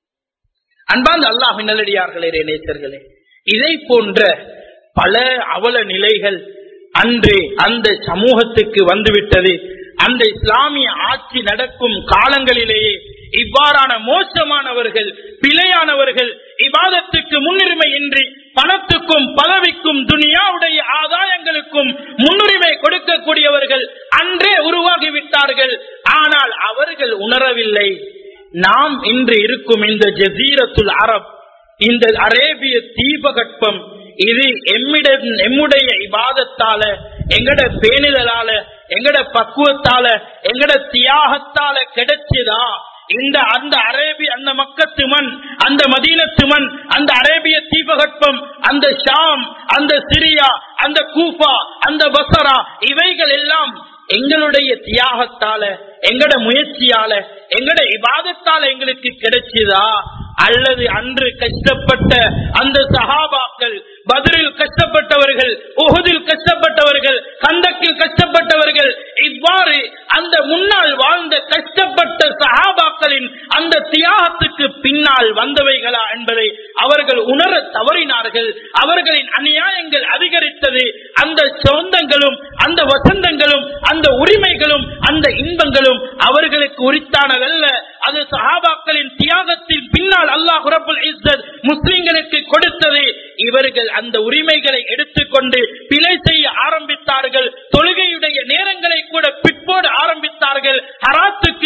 அன்பாந்த அல்லாஹ் நல்லடியார்களே நேசர்களே இதை போன்ற பல அவல நிலைகள் அன்று அந்த சமூகத்துக்கு வந்துவிட்டது அந்த இஸ்லாமிய ஆட்சி நடக்கும் காலங்களிலேயே இவ்வாறான மோசமானவர்கள் பிழையானவர்கள் இவாதத்துக்கு முன்னுரிமை இன்றி பணத்துக்கும் பதவிக்கும் துனியாவுடைய ஆதாயங்களுக்கும் முன்னுரிமை கொடுக்கக்கூடியவர்கள் அன்றே உருவாகிவிட்டார்கள் ஆனால் அவர்கள் உணரவில்லை நாம் இன்று இருக்கும் இந்த ஜசீரத்துல் அரப் இந்த அரேபிய தீபகற்பம் இது எம்மிட எம்முடைய இபாதத்தால எங்கட பேணுதலால எங்கட பக்குவத்தால எங்கட தியாகத்தால கிடைச்சதா இந்த அந்த அரேபிய அந்த மக்கத்து மண் அந்த மதீனத்து மண் அந்த அரேபிய தீபகற்பம் அந்த ஷாம் அந்த சிரியா அந்த கூஃபா அந்த பசரா இவைகள் எல்லாம் எங்களுடைய தியாகத்தால எங்கட முயற்சியால எங்கட இபாதத்தால எங்களுக்கு கிடைச்சதா அல்லது அன்று கஷ்டப்பட்ட அந்த சஹாபாக்கள் பதிலில் கஷ்டப்பட்டவர்கள் உகுதில் கஷ்டப்பட்டவர்கள் கந்தக்கில் கஷ்டப்பட்டவர்கள் இவ்வாறு அந்த முன்னால் வாழ்ந்த கஷ்டப்பட்ட சஹாபாக்களின் அந்த தியாகத்துக்கு பின்னால் வந்தவைகளா என்பதை அவர்கள் உணர தவறினார்கள் அவர்களின் அநியாயங்கள் அதிகரித்தது அந்த சொந்தங்களும் அந்த வசந்தங்களும் அந்த உரிமைகளும் அந்த இன்பங்களும் அவர்களுக்கு உரித்தானதல்ல அது சஹாபாக்களின் தியாகத்தின் பின்னால் அல்லாஹ் ரபுல் இஸ்ஸத் முஸ்லிம்களுக்கு கொடுத்தது இவர்கள் அந்த உரிமைகளை எடுத்துக்கொண்டு பிழை செய்ய ஆரம்பித்தார்கள் தொழுகையுடைய நேரங்களை கூட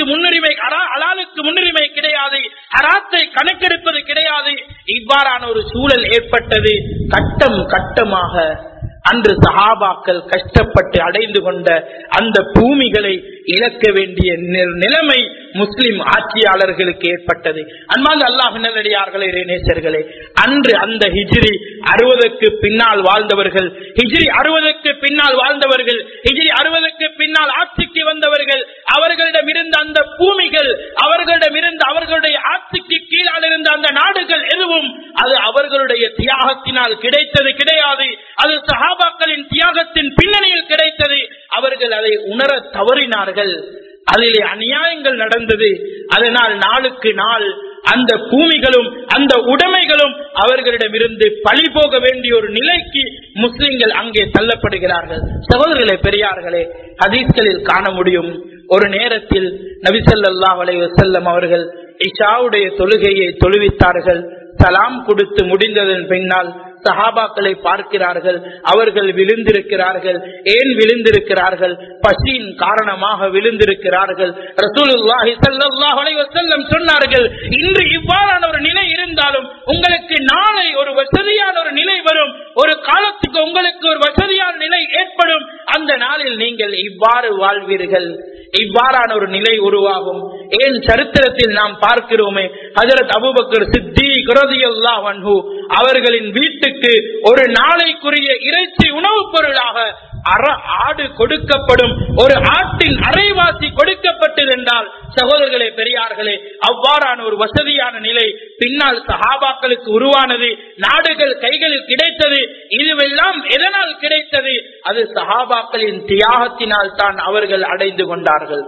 முன்னுரிமை ஹரா- ஹலாலுக்கு முன்னுரிமை கிடையாது ஹராத்தை கணக்கெடுப்பது கிடையாது இவ்வாறான ஒரு சூழல் ஏற்பட்டது கட்டம் கட்டமாக அன்று சஹாபாக்கள் கஷ்டப்பட்டு அடைந்து கொண்ட அந்த பூமிகளை இழக்க வேண்டிய நி- நிலைமை முஸ்லிம் ஆட்சியாளர்களுக்கு ஏற்பட்டது அன்பாங்க அல்லாஹ் நல்லடியார்களே நேசர்களே அன்று அந்த ஹிஜ்ரி அறுபதுக்கு பின்னால் வாழ்ந்தவர்கள் ஹிஜ்ரி அறுபதுக்கு பின்னால் வாழ்ந்தவர்கள் ஹிஜ்ரி அறுபதுக்கு பின்னால் ஆட்சிக்கு வந்தவர்கள் அவர்களிடம் இருந்த அந்த பூமிகள் அவர்களிடம் இருந்த அவர்களுடைய ஆட்சிக்கு கீழால் இருந்த அந்த நாடுகள் எதுவும் அது அவர்களுடைய தியாகத்தினால் கிடைத்தது கிடையாது அது சஹாபாக்களின் தியாகத்தின் பின்னணியில் கிடைத்தது அவர்கள் அதை உணர தவறினார்கள் அதிலே அநியாயங்கள் நடந்தது அதனால் நாளுக்கு நாள் அந்த பூமிகளும் அந்த உடைமைகளும் அவர்களிடமிருந்து பழி போக வேண்டிய ஒரு நிலைக்கு முஸ்லிம்கள் அங்கே தள்ளப்படுகிறார்கள் சகோதரர்களே பெரியார்களே ஹதீஸ்களில் காண முடியும் ஒரு நேரத்தில் நபிசல்லாஹ் அலைஹி வஸல்லம் அவர்கள் இஷாவுடைய தொழுகையை தொழுவித்தார்கள் சலாம் கொடுத்து முடிந்ததன் பின்னால் சஹாபாக்களை பார்க்கிறார்கள் அவர்கள் விழுந்திருக்கிறார்கள் ஏன் விழுந்திருக்கிறார்கள் பசியின் காரணமாக விழுந்திருக்கிறார்கள் ரசூலுல்லாஹி ஸல்லல்லாஹு அலைஹி வஸல்லம் சொன்னார்கள் இன்று இவ்வாறான ஒரு நிலை இருந்தாலும் உங்களுக்கு நாளை ஒரு வசதியான ஒரு நிலை வரும் ஒரு காலத்துக்கு உங்களுக்கு ஒரு வசதியான நிலை ஏற்படும் அந்த நாளில் நீங்கள் இவ்வாறு வாழ்வீர்கள் இவ்வாறான ஒரு நிலை உருவாகும் ஏன் சரித்திரத்தில் நாம் பார்க்கிறோமே ஹஜரத் அபூபக்கர் சித்தி குரதியல்லாஹ் அன்ஹு அவர்களின் வீட்டுக்கு ஒரு நாளைக்குரிய இறைச்சி உணவுப் பொருளாக அற ஆடு கொடுக்கப்படும் ஒரு ஆட்டின் அரைவாசி கொடுக்கப்பட்டது என்றால் சகோதரர்களே பெரியார்களே அவ்வாறான ஒரு வசதியான நிலை பின்னால் சஹாபாக்களுக்கு உருவானது நாடுகள் கைகளில் கிடைத்தது இதுவெல்லாம் எதனால் கிடைத்தது அது சஹாபாக்களின் தியாகத்தினால் தான் அவர்கள் அடைந்து கொண்டார்கள்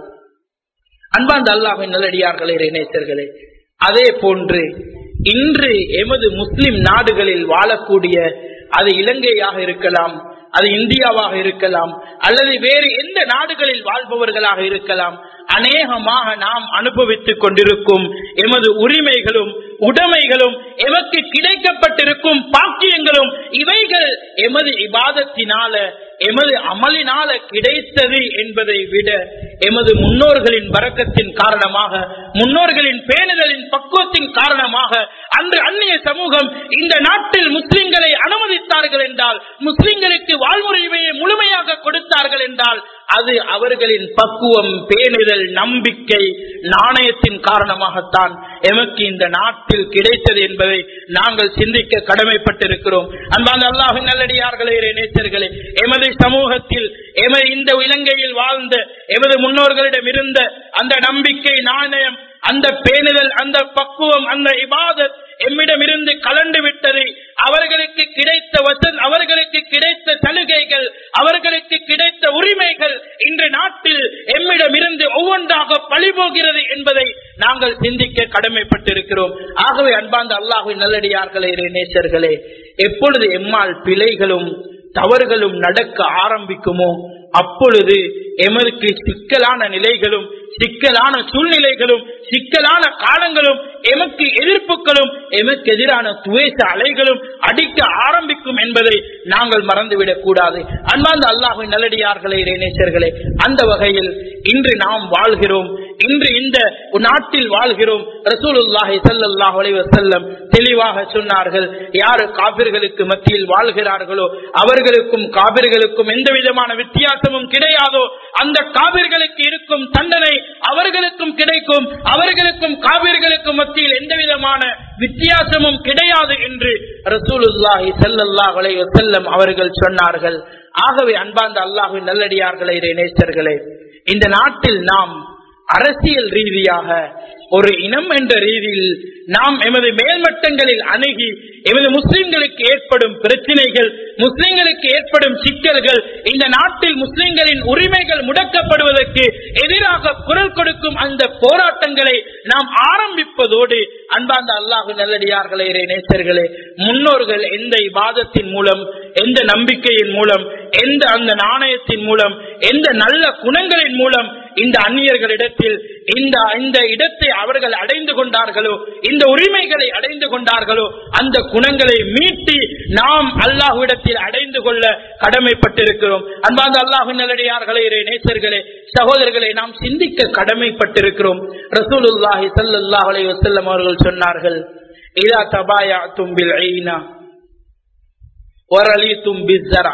அன்பாந்த அல்லாஹின் நல்லடியார்களே இணைத்தர்களே அதே போன்று இன்று எமது முஸ்லிம் நாடுகளில் வாழக்கூடிய அது இலங்கையாக இருக்கலாம் அது இந்தியாவாக இருக்கலாம் அல்லது வேறு எந்த நாடுகளில் வாழ்பவர்களாக இருக்கலாம் அநேகமாக நாம் அனுபவித்துக் கொண்டிருக்கும் எமது உரிமைகளும் உடைமைகளும் எமக்கு கிடைக்கப்பட்டிருக்கும் பாக்கியங்களும் இவைகள் எமது இபாதத்தினால எமது அமலினால கிடைத்தது என்பதை விட எமது முன்னோர்களின் வரக்கத்தின் காரணமாக முன்னோர்களின் பேணுதலின் பக்குவத்தின் காரணமாக அன்று அந்நிய சமூகம் இந்த நாட்டில் முஸ்லிம்களை அனுமதித்தார்கள் என்றால் முஸ்லிம்களுக்கு வாழ்முறையை முழுமையாக கொடுத்தார்கள் என்றால் அது அவர்களின் பக்குவம் பேணுதல் நம்பிக்கை நாணயத்தின் காரணமாகத்தான் எமக்கு இந்த நாட்டில் கிடைத்தது என்பதை நாங்கள் சிந்திக்க கடமைப்பட்டிருக்கிறோம் அன்பான அல்லாஹின் நல்லடியார்களே நேச்சர்களே எமது சமூகத்தில் எமது இந்த இலங்கையில் வாழ்ந்த எமது முன்னோர்களிடம் இருந்த அந்த நம்பிக்கை நாணயம் அந்த பேணுதல் அந்த பக்குவம் அந்த இபாதத் எம்மிடம் இருந்து கலண்டு விட்டது அவர்களுக்கு கிடைத்த வசன் அவர்களுக்கு கிடைத்த சலுகைகள் அவர்களுக்கு கிடைத்த உரிமைகள் இன்று நாட்டில் எம்மிடம் இருந்து ஒவ்வொன்றாக பழிபோகிறது என்பதை நாங்கள் சிந்திக்க கடமைப்பட்டிருக்கிறோம் ஆகவே அன்பார்ந்த அல்லாஹுவின் நல்லடியார்களே நேசர்களே எப்பொழுது எம்மால் பிழைகளும் தவறுகளும் நடக்க ஆரம்பிக்குமோ அப்பொழுது எமக்கு சிக்கலான நிலைகளும் சிக்கலான சூழ்நிலைகளும் சிக்கலான காலங்களும் எமக்கு எதிர்ப்புகளும் எமக்கு எதிரான துவேச அலைகளும் அடிக்க ஆரம்பிக்கும் என்பதை நாங்கள் மறந்துவிடக் கூடாது அன்பார்ந்த அல்லாஹின் நல்லடியார்களே நேசர்களே அந்த வகையில் இன்று நாம் வாழ்கிறோம் இன்று இந்த நாட்டில் வாழ்கிறோம் ரசூலுல்லாஹி ஸல்லல்லாஹு அலைஹி வஸல்லம் தெளிவாக சொன்னார்கள் யார் காபிர்களுக்கு மத்தியில் வாழ்கிறார்களோ அவர்களுக்கும் காபிர்களுக்கும் எந்த விதமான வித்தியாசமும் கிடையாதோ அந்த காபிர்களுக்கு இருக்கும் தண்டனை அவர்களுக்கும் கிடைக்கும் அவர்களுக்கும் காபிர்களுக்கும் மத்தியில் எந்த விதமான வித்தியாசமும் கிடையாது என்று ரசூலுல்லாஹி ஸல்லல்லாஹு அலைஹி வஸல்லம் அவர்கள் சொன்னார்கள் ஆகவே அன்பார்ந்த அல்லாஹ்வின் நல்லடியார்களே நேசர்களே இந்த நாட்டில் நாம் அரசியல் ரீதியாக ஒரு இனம் என்ற ரீதியில் நாம் எமது மேல்மட்டங்களில் அணுகி எமது முஸ்லிம்களுக்கு ஏற்படும் பிரச்சனைகள் முஸ்லிம்களுக்கு ஏற்படும் சிக்கல்கள் இந்த நாட்டில் முஸ்லிம்களின் உரிமைகள் முடக்கப்படுவதற்கு எதிராக குரல் கொடுக்கும் அந்த போராட்டங்களை நாம் ஆரம்பிப்பதோடு அன்பார்ந்த அல்லாஹு நல்லடியார்களே நேசர்களே முன்னோர்கள் எந்த இபாதத்தின் மூலம் எந்த நம்பிக்கையின் மூலம் எந்த அந்த நாணயத்தின் மூலம் எந்த நல்ல குணங்களின் மூலம் இந்த அந்நியர்களிடத்தில் இந்த இந்த இடத்தை அவர்கள் அடைந்து கொண்டார்களோ இந்த உரிமைகளை அடைந்து கொண்டார்களோ அந்த குணங்களை மீட்டி நாம் அல்லாஹ்விடத்தில் அடைந்து கொள்ள கடமைப்பட்டிருக்கிறோம் அன்பார்ந்த அல்லாஹு நல்லடியார்களே இறை நேசர்களே சகோதரர்களை நாம் சிந்திக்க கடமைப்பட்டிருக்கிறோம் ரசூலுல்லாஹி ஸல்லல்லாஹு அலைஹி வஸல்லம் அவர்கள் சொன்னார்கள் இதா தபாயத்தும் பில் ஐனா வரலித்தும் பிஸ்ஸரா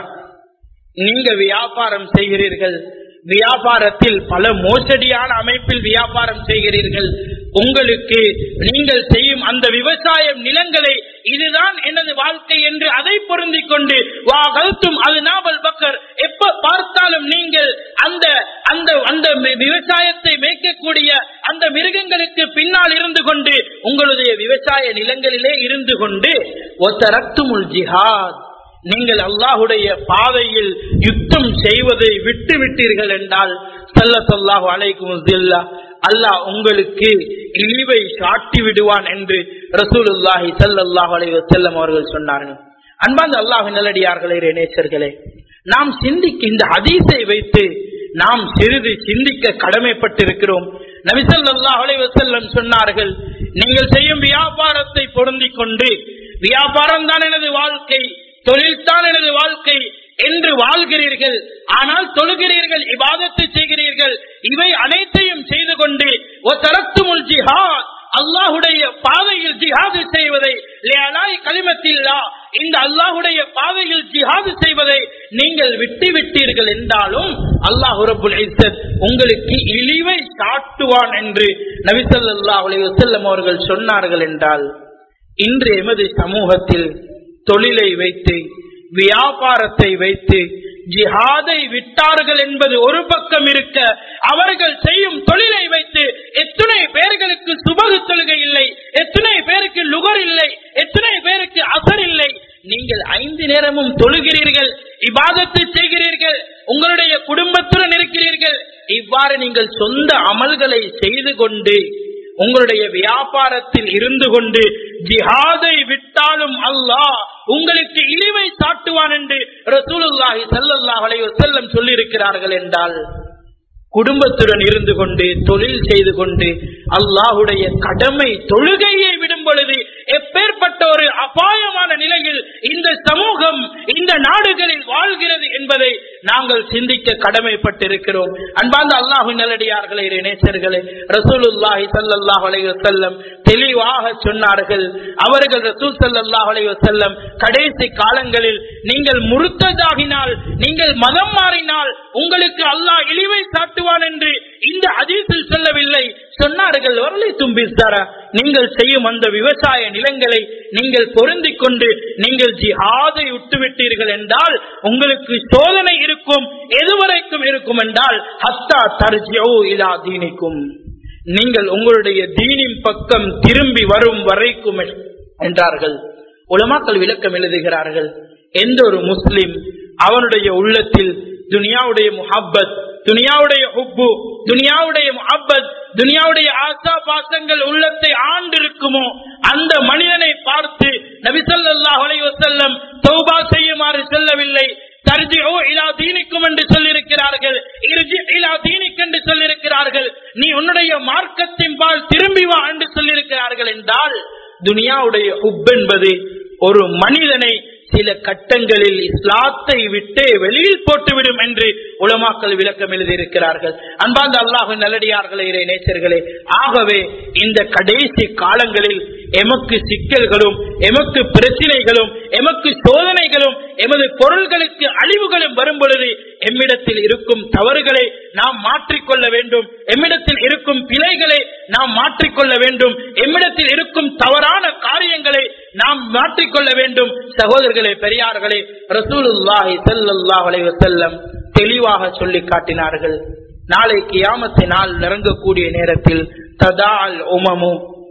நீங்க வியாபாரம் செய்கிறீர்கள் வியாபாரத்தில் பல மோசடியான அமைப்பில் வியாபாரம் செய்கிறீர்கள் உங்களுக்கு நீங்கள் செய்யும் அந்த விவசாய நிலங்களை இதுதான் எனது வாழ்க்கை என்று அதை பொருந்திக் கொண்டு வா கழுத்தும் அது நாவல் பக்கர் எப்ப பார்த்தாலும் நீங்கள் அந்த அந்த அந்த விவசாயத்தை மேய்க்கக்கூடிய அந்த மிருகங்களுக்கு பின்னால் இருந்து கொண்டு உங்களுடைய விவசாய நிலங்களிலே இருந்து கொண்டு ஒத்தரத்துமுல் ஜிஹாத் நீங்கள் அல்லாஹுடைய பாதையில் யுத்தம் செய்வதை விட்டு விட்டீர்கள் என்றால் சல்ல சொல்லாஹு அலைக்கும் அல்லாஹ் உங்களுக்கு இழிவை சாட்டி விடுவான் என்று ரசூலுல்லாஹி சல்லாஹு அலை வசல்லம் அவர்கள் சொன்னார்கள் அன்பாந்த அல்லாஹு நல்லடியார்களே நேசர்களே நாம் சிந்திக்க இந்த ஹதீஸை வைத்து நாம் சிறிது சிந்திக்க கடமைப்பட்டிருக்கிறோம் நபிசல்லாஹ் அலை வசல்லம் சொன்னார்கள் நீங்கள் செய்யும் வியாபாரத்தை பொருந்திக் கொண்டு வியாபாரம் தான் எனது வாழ்க்கை தொழில்தான் எனது வாழ்க்கை என்று வாழ்கிறீர்கள் ஆனால் தொழுகிறீர்கள் இபாதத்தை செய்கிறீர்கள் இவை அனைத்தையும் செய்து கொண்டு தரத்துமுல் ஜிஹாத் அல்லாஹுடைய பாதையில் ஜிஹாது செய்வதை களிமத்தில்லா இந்த அல்லாஹுடைய பாதையில் ஜிஹாது செய்வதை நீங்கள் விட்டு விட்டீர்கள் என்றாலும் அல்லாஹு ரபுல் உங்களுக்கு இழிவை சாட்டுவான் என்று நபிசல்லா அலி வசல்லம் அவர்கள் சொன்னார்கள் என்றால் இன்று எமது சமூகத்தில் தொழிலை வைத்து வியாபாரத்தை வைத்து ஜிஹாதை விட்டார்கள் என்பது ஒரு பக்கம் இருக்க அவர்கள் செய்யும் தொழிலை வைத்து எத்தனை பேர்களுக்கு சுபகு தொழுகை இல்லை எத்தனை பேருக்கு லுகர் இல்லை எத்தனை பேருக்கு அசர் இல்லை நீங்கள் ஐந்து நேரமும் தொழுகிறீர்கள் இபாதத்தை செய்கிறீர்கள் உங்களுடைய குடும்பத்துடன் இருக்கிறீர்கள் இவ்வாறு நீங்கள் சொந்த அமல்களை செய்து கொண்டு உங்களுடைய வியாபாரத்தில் இருந்து கொண்டு ஜிஹாதை விட்டாலும் அல்லாஹ் உங்களுக்கு இழிவை சாட்டுவான் என்று ரசூலுல்லாஹி சல்லல்லாஹ் அலைஹி வஸல்லம் சொல்லி இருக்கிறார்கள் என்றால் குடும்பத்துடன் இருந்து கொண்டு தொழில் செய்து கொண்டு அல்லாஹுடைய கடமை தொழுகையை விடும் பொழுது எப்பேற்பட்ட ஒரு அபாயமான நிலையில் இந்த சமூகம் இந்த நாடுகளில் வாழ்கிறது என்பதை நாங்கள் சிந்திக்க கடமைப்பட்டிருக்கிறோம் அன்பார்ந்த அல்லாஹு நல்லடியார்களே நேசர்களே ரசூலுல்லாஹி சல்லாஹ் அலைஹி வஸல்லம் தெளிவாக சொன்னார்கள் அவர்கள் ரசூல் சல்லாஹ் அலைஹி வஸல்லம் கடைசி காலங்களில் நீங்கள் முறுத்ததாகினால் நீங்கள் மதம் மாறினால் உங்களுக்கு அல்லாஹ் இழிவை சாட்டுவான் என்று இந்த அதிசல் சொல்லவில்லை சொன்னார்கள் வரலை தும்பிஸ்தாரா நீங்கள் செய்யும் அந்த விவசாய நிலங்களை நீங்கள் பொருந்திக் கொண்டு நீங்கள் ஜிஹாதை விட்டுவிட்டீர்கள் என்றால் உங்களுக்கு சோதனை இருக்கும் எதுவரைக்கும் இருக்கும் என்றால் ஹத்தா தர்ஜியோ இலா தீனிக்கும் நீங்கள் உங்களுடைய தீனின் பக்கம் திரும்பி வரும் வரைக்கும் என்றார்கள் உலமாக்கள் விளக்கம் எழுதுகிறார்கள் எந்த ஒரு முஸ்லிம் அவனுடைய உள்ளத்தில் துனியாவுடைய முஹப்பத் துனியாவுடைய ஹுப்பு துனியாவுடைய முஹப்பத் துனியாவுடைய ஆசா பாசங்கள் உள்ளத்தை ஆண்டிருக்குமோ அந்த மனிதனை பார்த்து நபிசல்லாஹ் அலைவசல்லம் தௌபா செய்யுமாறு சொல்லவில்லை தர்ஜிஓ இலா தீனிக்கும் என்று சொல்லியிருக்கிறார்கள் இர்ஜி இலா தீனிக் என்று சொல்லியிருக்கிறார்கள் நீ உன்னுடைய மார்க்கத்தின் பால் திரும்பி வா என்று சொல்லியிருக்கிறார்கள் என்றால் துனியாவுடைய ஹுப் என்பது ஒரு மனிதனை சில கட்டங்களில் இஸ்லாத்தை விட்டே வெளியில் போட்டுவிடும் என்று உலமாக்கள் விளக்கம் எழுதியிருக்கிறார்கள் அன்பாந்த அல்லாஹு நல்லடியார்களே நேச்சர்களே ஆகவே இந்த கடைசி காலங்களில் எமக்கு சிக்கல்களும் எமக்கு பிரச்சனைகளும் எமக்கு சோதனைகளும் எமது பொருள்களுக்கு அழிவுகளும் வரும் பொழுது எம்மிடத்தில் இருக்கும் தவறுகளை நாம் மாற்றிக்கொள்ள வேண்டும் எம்மிடத்தில் இருக்கும் பிழைகளை நாம் மாற்றிக்கொள்ள வேண்டும் எம்மிடத்தில் இருக்கும் தவறான காரியங்களை நாம் மாற்றிக்கொள்ள வேண்டும் சகோதரர்களே பெரியார்களே ரசூலுல்லாஹி ஸல்லல்லாஹு அலைஹி வஸல்லம் தெளிவாக சொல்லி காட்டினார்கள் நாளை கியாமத்தை நாள் நெருங்கக்கூடிய நேரத்தில் ததால் உமமு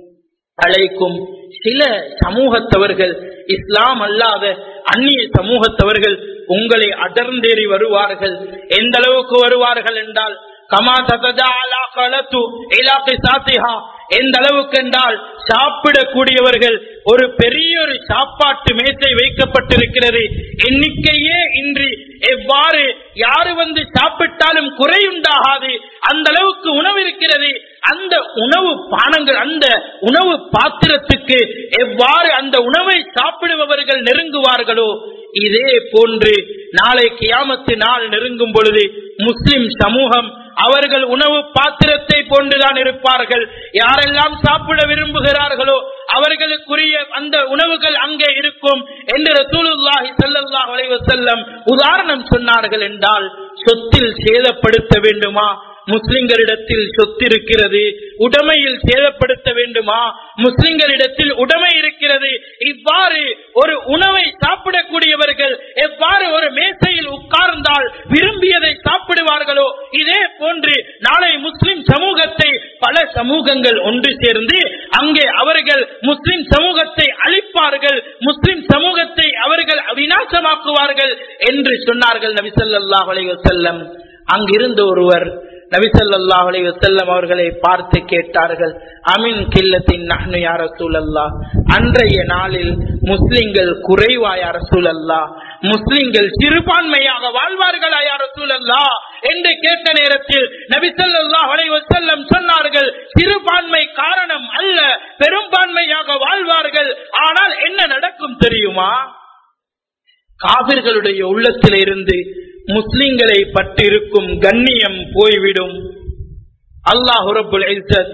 அழைக்கும் சில சமூகத்தவர்கள் இஸ்லாம் அல்லாத அந்நிய சமூகத்தவர்கள் உங்களை அடர்ந்தேறி வருவார்கள் எந்த அளவுக்கு வருவார்கள் என்றால் கமா ததா அலா கலத்து இலாக்கி சாத்திஹா எந்த அளவுக்கு என்றால் சாப்பிடக்கூடியவர்கள் ஒரு பெரிய ஒரு சாப்பாட்டு மேசை வைக்கப்பட்டிருக்கிறது எண்ணிக்கையே இன்றி எவ்வாறு யாரு வந்து சாப்பிட்டாலும் குறையுண்டாகாது அந்த அளவுக்கு உணவு இருக்கிறது அந்த உணவு பானங்கள் அந்த உணவு பாத்திரத்துக்கு எவ்வாறு அந்த உணவை சாப்பிடுபவர்கள் நெருங்குவார்களோ இதே போன்று நாளை கியாமத்து நாள் நெருங்கும் பொழுது முஸ்லிம் சமூகம் அவர்கள் உணவு பாத்திரத்தை போன்றுதான் இருப்பார்கள் யாரெல்லாம் சாப்பிட விரும்புகிறார்களோ அவர்களுக்குரிய அந்த உணவுகள் அங்கே இருக்கும் என்று ரசூலுல்லாஹி ஸல்லல்லாஹு அலைஹி வஸல்லம் உதாரணம் சொன்னார்கள் என்றால் சொத்தில் சேதப்படுத்த வேண்டுமா முஸ்லிம்களிடத்தில் சொத்து இருக்கிறது உடைமையில் சேதப்படுத்த வேண்டுமா முஸ்லிம்களிடத்தில் உடைமை இருக்கிறது இவ்வாறு ஒரு உணவை சாப்பிடக்கூடியவர்கள் எவ்வாறு ஒரு மேசையில் உட்கார்ந்தால் விரும்பியதை சாப்பிடுவார்களோ இதே போன்று நாளை முஸ்லிம் சமூகத்தை பல சமூகங்கள் ஒன்று சேர்ந்து அங்கே அவர்கள் முஸ்லிம் சமூகத்தை அழிப்பார்கள் முஸ்லிம் சமூகத்தை அவர்கள் விநாசமாக்குவார்கள் என்று சொன்னார்கள் நபிசல்லாஹ் அலைவசல்லம் அங்கிருந்த ஒருவர் நபிசல்லாஹ் அலைஹி வஸல்லம் அவர்களை பார்த்து கேட்டார்கள் அமின் கில்லத்தின் நஹ்னு யா ரசூலல்லாஹ் அன்றைய நாளில் முஸ்லிம்கள் குறைவா யா ரசூலல்லாஹ் முஸ்லிம்கள் சிறுபான்மையாக வாழ்வார்களா யா ரசூலல்லாஹ் என்று கேட்ட நேரத்தில் நபிசல்லாஹ் அலைஹி வஸல்லம் சொன்னார்கள் சிறுபான்மை காரணம் அல்ல பெரும்பான்மையாக வாழ்வார்கள் ஆனால் என்ன நடக்கும் தெரியுமா காவிர்களுடைய உள்ளத்தில் இருந்து முஸ்லிம்களை பற்றிருக்கும் கண்ணியம் போய்விடும் அல்லாஹு ரப்புல் இஸ்ஸத்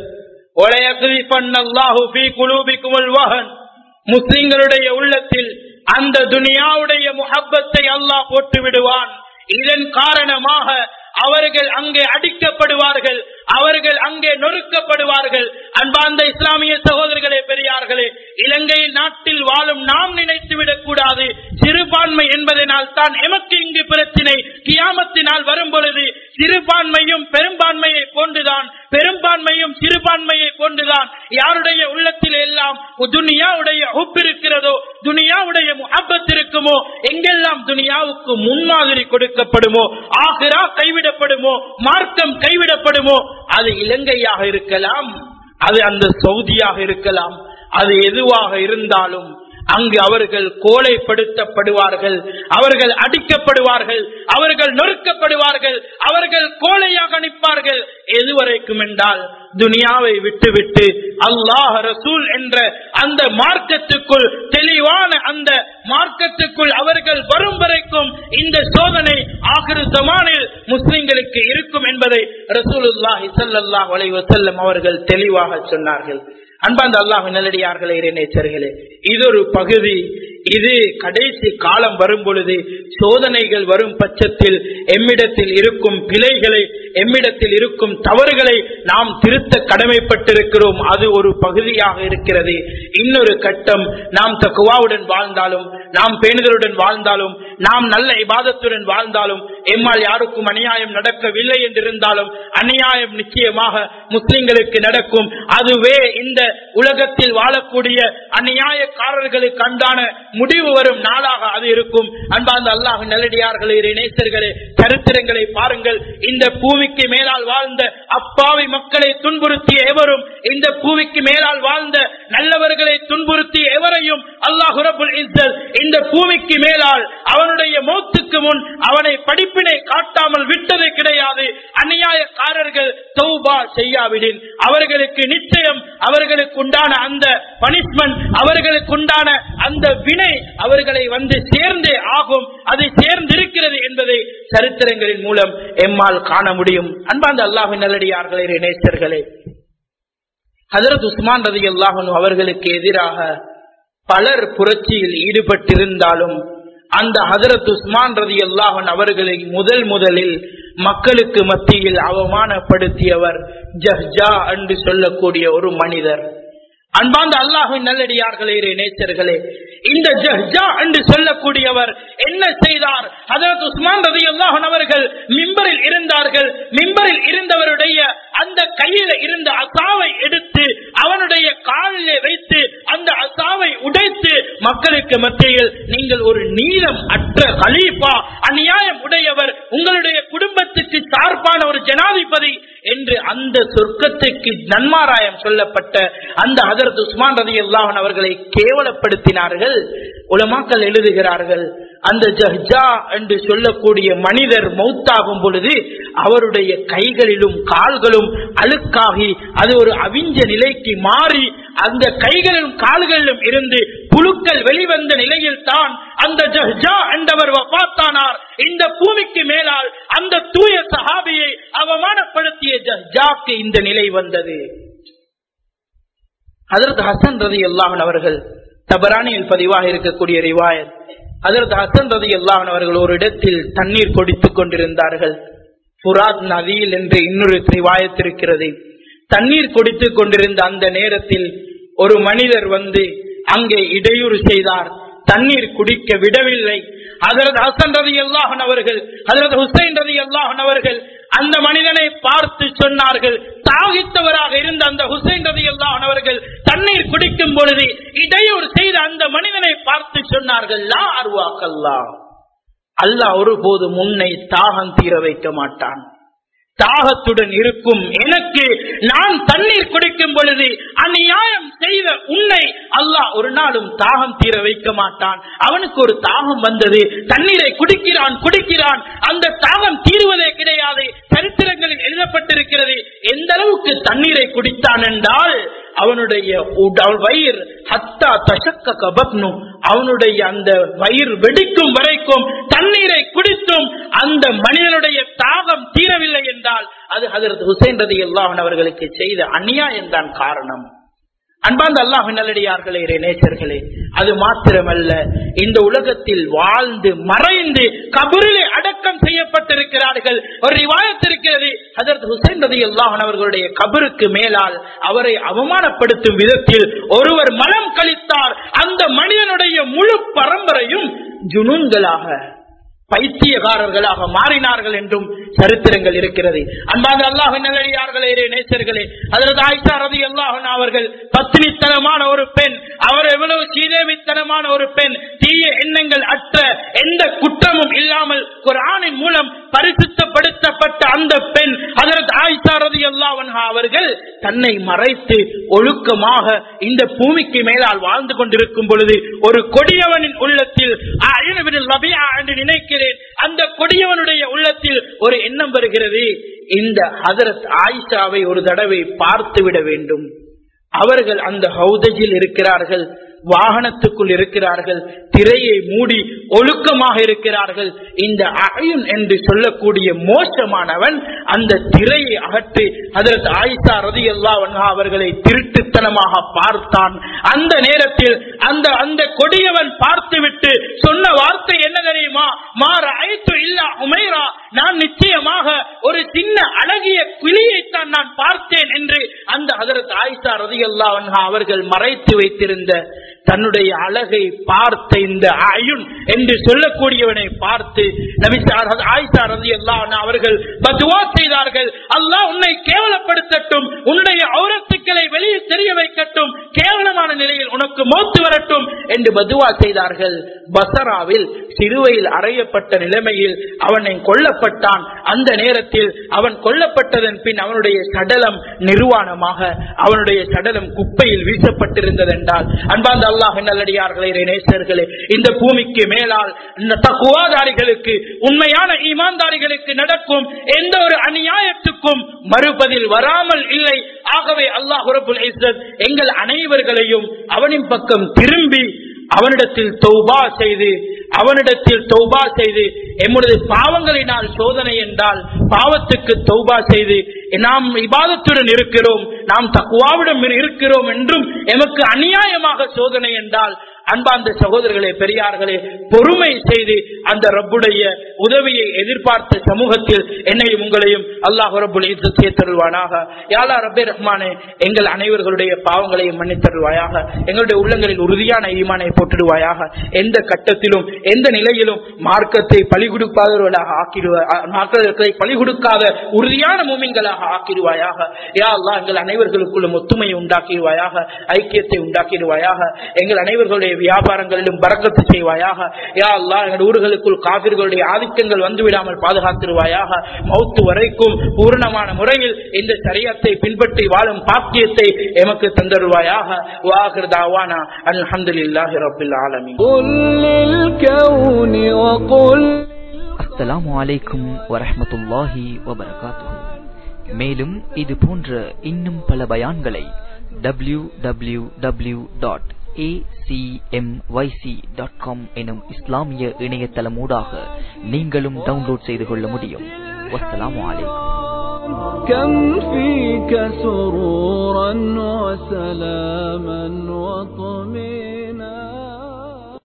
ஒலையகுதிப்பன்னல்லாஹு ஃபீ குலூபிக்குமுல் வஹன் முஸ்லிம்களுடைய உள்ளத்தில் அந்த துனியாவுடைய முஹப்பத்தை அல்லாஹ் போட்டு விடுவான் இதன் காரணமாக அவர்கள் அங்கே அடிக்கப்படுவார்கள் அவர்கள் அங்கே நொறுக்கப்படுவார்கள் அன்பார்ந்த இஸ்லாமிய சகோதரர்களே பெரியார்களே இலங்கை நாட்டில் வாழும் நாம் நினைத்து விடக் கூடாது சிறுபான்மை என்பதனால் தான் எமக்கு இங்கு பிரச்சினை கியாமத்தினால் வரும் பொழுது சிறுபான்மையும் பெரும்பான்மையை போன்றுதான் பெரும்பான்மையும் சிறுபான்மையை போன்றுதான் யாருடைய உள்ளத்தில் எல்லாம் துனியாவுடைய ஹுப் இருக்கிறதோ துனியாவுடைய முஹப்பத் இருக்குமோ எங்கெல்லாம் துனியாவுக்கு முன்மாதிரி கொடுக்கப்படுமோ ஆகிரா கைவிடப்படுமோ மார்க்கம் கைவிடப்படுமோ அது இலங்கையாக இருக்கலாம் அது அந்த சவுதியாக இருக்கலாம் அது எதுவாக இருந்தாலும் அங்கு அவர்கள் கோலைப்படுத்தப்படுவார்கள் அவர்கள் அடிக்கப்படுவார்கள் அவர்கள் நொறுக்கப்படுவார்கள் அவர்கள் கோலையாக நிற்பார்கள் எதுவரைக்கும் என்றால் துனியாவை விட்டுவிட்டு அல்லாஹ் ரசூல் என்ற அந்த மார்க்கத்துக்குள் தெளிவான அந்த மார்க்கத்துக்குள் அவர்கள் வரும் வரைக்கும் இந்த சோதனை ஆகிரு சமானில் முஸ்லிம்களுக்கு இருக்கும் என்பதை ரசூலுல்லாஹி ஸல்லல்லாஹு அலைஹி வஸல்லம் அவர்கள் தெளிவாக சொன்னார்கள் அன்பாந்த அல்லாஹ் நல்லடியார்களே இறைநேச்சர்களே இது ஒரு பகுதி இது கடைசி காலம் வரும் பொழுது சோதனைகள் வரும் பட்சத்தில் எம்மிடத்தில் இருக்கும் பிழைகளை எம்மிடத்தில் இருக்கும் தவறுகளை நாம் திருத்த கடமைப்பட்டிருக்கிறோம் அது ஒரு பகுதியாக இருக்கிறது இன்னொரு கட்டம் நாம் தக்குவாவுடன் வாழ்ந்தாலும் நாம் பேணுதலுடன் வாழ்ந்தாலும் நாம் நல்ல இபாதத்துடன் வாழ்ந்தாலும் எம்மால் யாருக்கும் அநியாயம் நடக்கவில்லை என்றிருந்தாலும் அநியாயம் நிச்சயமாக முஸ்லிம்களுக்கு நடக்கும் அதுவே இந்த உலகத்தில் வாழக்கூடிய அநியாயக்காரர்களுக்கு அண்டான முடிவு வரும் நாளாக அது இருக்கும் அன்பார்ந்த அல்லாஹ் நல்லடியார்களே நேசர்களே சரித்திரங்களை பாருங்கள் இந்த பூமிக்கு மேலால் வாழ்ந்த அப்பாவி மக்களை துன்புறுத்திய எவரும் இந்த பூமிக்கு மேலால் வாழ்ந்த நல்லவர்களை துன்புறுத்திய எவரையும் அல்லாஹ் ரபுல் இஸ்ஸத் இந்த பூமிக்கு மேலால் அவனுடைய மௌத்துக்கு முன் அவனை படிப்பினை காட்டாமல் விட்டது கிடையாது அநியாயக்காரர்கள் தௌபா செய்யாவிடின் அவர்களுக்கு நிச்சயம் அவர்களுக்கு உண்டான அந்த பனிஷ்மெண்ட் அவர்களுக்கு உண்டான அந்த வினை அவர்களை வந்து சேர்ந்தே ஆகும் அது சேர்ந்திருக்கிறது என்பதை சரித்திரங்களின் மூலம் எம்மால் காண முடியும் அன்பாந்த அல்லாஹின் நல்லடியார்களே நேசர்களே ஹசரத் உஸ்மான் ரதி அல்லாஹனு அவர்களுக்கு எதிராக பலர் புரட்சியில் ஈடுபட்டிருந்தாலும் அந்த ஹசரத் உஸ்மான் ரதி அல்லாஹன் அவர்களை முதல் முதலில் மக்களுக்கு மத்தியில் அவமானப்படுத்தியவர் ஜஹ்ஜா என்று சொல்லக்கூடிய ஒரு மனிதர் அன்பாந்த அல்லாஹின் நல்லடியார்களே நேச்சர்களே இந்த ஜஹ்ஜா என்று சொல்லக்கூடியவர் என்ன செய்தார் அதற்கு உஸ்மான் ரதி அல்லாஹன் அவர்கள் மிம்பரில் இருந்தார்கள் மிம்பரில் இருந்தவருடைய அந்த கையில இருந்த அசாவை எடுத்து அவனுடைய காலிலே வைத்து அந்த அசாவை உடைத்து மக்களுக்கு மத்தியில் நீங்கள் ஒரு நீளம் அற்ற கலீஃபா அநியாயம் உடையவர் உங்களுடைய குடும்பத்துக்கு சார்பான ஒரு ஜனாதிபதி என்று அந்த சொர்க்கத்துக்கு நன்மாராயம் சொல்லப்பட்ட அந்த ஹதரத் உஸ்மான் ரதி அல்லாஹன் அவர்களை கேவலப்படுத்தினார்கள் உலமாக்கள் எழுதுகிறார்கள் அந்த ஜஹ்ஜா என்று சொல்லக்கூடிய மனிதர் மௌத்தாகும் பொழுது அவருடைய கைகளிலும் கால்களும் அழுக்காகி அது ஒரு அவிஞ்ச நிலைக்கு மாறி அந்த கைகளிலும் கால்களிலும் இருந்து புழுக்கள் வெளிவந்த நிலையில் தான் அந்த ஜஹ்ஜா என்றவர் வபாத்தானார் இந்த பூமிக்கு மேலால் அந்த தூய சஹாபியை அவமானப்படுத்திய ஜஹ்ஜாக்கு இந்த நிலை வந்தது அதற்கு ஹசன் ரதி அல்லாஹன் அவர்கள் தபரானியில் பதிவாக இருக்கக்கூடிய ரிவாயத் அதற்கு ஹசன் ரதி அல்லாஹன் அவர்கள் ஒரு இடத்தில் தண்ணீர் கொடுத்துக் கொண்டிருந்தார்கள் புராத் நதியில் என்று இன்னொரு ரிவாயத் இருக்கிறது தண்ணீர் கொடுத்துக் கொண்டிருந்த அந்த நேரத்தில் ஒரு மனிதர் வந்து அங்கே இடையூறு செய்தார் தண்ணீர் குடிக்க விடவில்லை அதரது ஹசன் ரதி அல்லாஹன் அவர்கள் அதரது ஹுசைன் ரதி அல்லாஹன் அவர்கள் அந்த மனிதனை பார்த்து சொன்னார்கள் தாகித்தவராக இருந்த அந்த ஹுசைன் ரதி அல்லாஹன் அவர்கள் தண்ணீர் குடிக்கும் பொழுது இடையூறு செய்த அந்த மனிதனை பார்த்து சொன்னார்கள் லா அருவாக்கல்லா அல்லாஹ் ஒருபோது முன்னை தாகம் தீர வைக்க மாட்டான் தாகத்துடன் இருக்கும் எனக்கு நான் தண்ணீர் குடிக்கும் பொழுது அநியாயம் செய்த உன்னை அல்லாஹ் ஒரு நாளும் தாகம் தீர வைக்க மாட்டான் அவனுக்கு ஒரு தாகம் வந்தது தண்ணீரை குடிக்கிறான் குடிக்கிறான் அந்த தாகம் தீருவதே கிடையாது சரித்திரங்களில் எழுதப்பட்டிருக்கிறது எந்த அளவுக்கு தண்ணீரை குடித்தான் என்றால் அவனுடைய வயிறு ஹத்தா தசக்க கபக்னு அவனுடைய அந்த வயிறு வெடிக்கும் வரைக்கும் தண்ணீரை குடித்தும் அந்த மனிதனுடைய தாகம் தீரவில்லை என்றால் அது அதற்கு ஹுசைன் ரதி அல்லாஹன் அவர்களுக்கு செய்த அநியாயம் தான் காரணம் அன்பார்ந்த அல்லாஹ் நல்லடியார்களே நேசர்களே அது மாத்திரமல்ல இந்த உலகத்தில் வாழ்ந்து மறைந்து கபரிலே அடக்கம் செய்யப்பட்டிருக்கிறார்கள் ஒரு ரிவாயத் இருக்கிறது அதற்கு ஹுசைன் ரதி அல்லாஹன் அவர்களுடைய கபருக்கு மேலால் அவரை அவமானப்படுத்தும் விதத்தில் ஒருவர் மனம் கழித்தார் அந்த மனிதனுடைய முழு பரம்பரையும் ஜுனூன்களாக பைத்தியகாரர்களாக மாறினார்கள் என்றும் சரித்திரங்கள் இருக்கிறது அன்பாக அல்லாஹ் நல்லடியார்களே நேசர்களே அதற்கு ஆயிஷா ரதி அல்லாஹன் அவர்கள் பத்தினித்தனமான ஒரு பெண் அவர் எவ்வளவு சீதேவித்தனமான ஒரு பெண் தீய எண்ணங்கள் அற்ற எந்த குற்றமும் இல்லாமல் குரானின் மூலம் பரிசுத்தப்படுத்தப்பட்ட அந்த பெண் அதற்கு ஆயிஷா ரதி அல்லாஹன் அவர்கள் தன்னை மறைத்து ஒழுக்கமாக இந்த பூமிக்கு மேலால் வாழ்ந்து கொண்டிருக்கும் பொழுது ஒரு கொடியவனின் உள்ளத்தில் என்று நினைக்கிறேன் அந்த கொடியவனுடைய உள்ளத்தில் ஒரு எண்ணம் வருகிறது இந்த ஹதரத் ஆயிஷாவை ஒரு தடவை பார்த்து விட வேண்டும் அவர்கள் அந்த ஹவுதஜில் இருக்கிறார்கள் வாகனத்துக்குள் இருக்கிறார்கள் திரையை மூடி ஒழுக்கமாக இருக்கிறார்கள் இந்த அயுன் என்று சொல்லக்கூடிய மோசமானவன் அந்த திரையை அகற்றி அதற்கு ஆயிஷா ரதி அல்லா அவர்களை திருட்டுத்தனமாக பார்த்தான் அந்த நேரத்தில் அந்த அந்த கொடியவன் பார்த்துவிட்டு சொன்ன வார்த்தை என்ன தெரியுமா மாற அழைத்து இல்லா உமைரா நான் நிச்சயமாக ஒரு சின்ன அழகிய கிளியைத்தான் நான் பார்த்தேன் என்று அந்த அதற்கு ஆயிஷா ரதி அல்லா அவர்கள் மறைத்து வைத்திருந்த தன்னுடைய அழகை பார்த்த இந்த அயுன் என்று சொல்லக்கூடியவனை பார்த்து ஆயிஷா ரதி அல்லா அவர்கள் பதுவா செய்தார்கள் அல்லாஹ் உன்னை கேவலப்படுத்தட்டும் உன்னுடைய ஔரத்துக்களை வெளியே தெரிய வைக்கட்டும் கேவலமான நிலையில் உனக்கு மோத்து வரட்டும் என்று பதுவா செய்தார்கள் பசராவில் சிறுவையில் அறையப்பட்ட நிலைமையில் அவனை கொல்லப்பட்டான் அந்த நேரத்தில் அவன் கொல்லப்பட்டதன் பின் அவனுடைய சடலம் நிர்வாணமாக அவனுடைய சடலம் குப்பையில் வீசப்பட்டிருந்தது என்றால் அன்பாந்த அல்லாஹ் நல்லடியார்களே நேசர்களே இந்த பூமிக்கு மேலால் இந்த தக்குவாதாரிகளுக்கு உண்மையான ஈமான்தாரிகளுக்கு நடக்கும் எந்த ஒரு அநியாயத்துக்கும் மறுபதில் வராமல் இல்லை ஆகவே அல்லாஹ் எங்கள் அனைவர்களையும் அவனின் பக்கம் திரும்பி அவனிடத்தில் தௌபா செய்து அவனிடத்தில் தௌபா செய்து எம்முடைய பாவங்களினால் சோதனை என்றால் பாவத்துக்கு தௌபா செய்து நாம் இபாதத்துடன் இருக்கிறோம் நாம் தக்குவாவிடம் இருக்கிறோம் என்றும் எமக்கு அநியாயமாக சோதனை என்றால் அன்பார்ந்த சகோதரர்களே பெரியார்களே பொறுமை செய்து அந்த ரப்புடைய உதவியை எதிர்பார்த்த சமூகத்தில் என்னையும் உங்களையும் அல்லாஹ் ரப்புல் தருவானாக யாலா ரப்பே ரஹ்மானே எங்கள் அனைவர்களுடைய பாவங்களையும் மன்னித்தருவாயாக எங்களுடைய உள்ளங்களில் உறுதியான ஈமானை போட்டுடுவாயாக எந்த கட்டத்திலும் எந்த நிலையிலும் மார்க்கத்தை பழி கொடுக்காதவர்களாக ஆக்கிடுவா மார்க்கத்தை பழி கொடுக்காத உறுதியான மூமின்களாக ஆக்கிடுவாயாக யா அல்லா எங்கள் அனைவர்களுக்குள்ளும் ஒத்துமையை உண்டாக்கிடுவாயாக ஐக்கியத்தை உண்டாக்கிடுவாயாக எங்கள் அனைவர்களுடைய வியாபாரங்களிலும் பறக்கத்து செய்வாயாக யா அல்லா எங்கள் ஊர்களுக்கு உள்ளங்களுக்குள் காபிர்களுடைய ஆதிக்கங்கள் வந்துவிடாமல் பாதுகாத்திருவாயாக மௌத்து வரைக்கும் பூர்ணமான முறையில் இந்த சரியத்தை பின்பற்றி வாழும் பாக்கியத்தை எமக்கு தந்தருவாயாக வாஹிர் தாவானா அல்ஹம்துலில்லாஹி ரப்பில் ஆலமீன் قل للكون وقل அஸ்ஸலாமு அலைக்கும் வரஹ்மத்துல்லாஹி வபரகாத்துஹு மேலும் இது போன்ற இன்னும் பல பயான்களை W W W dot dot com எனும் இஸ்லாமிய இணையதளமூடாக நீங்களும் டவுன்லோட் செய்து கொள்ள முடியும் வஸ்ஸலாமு அலைக்கும் كم فيك سرورا وسلاما وطمئنا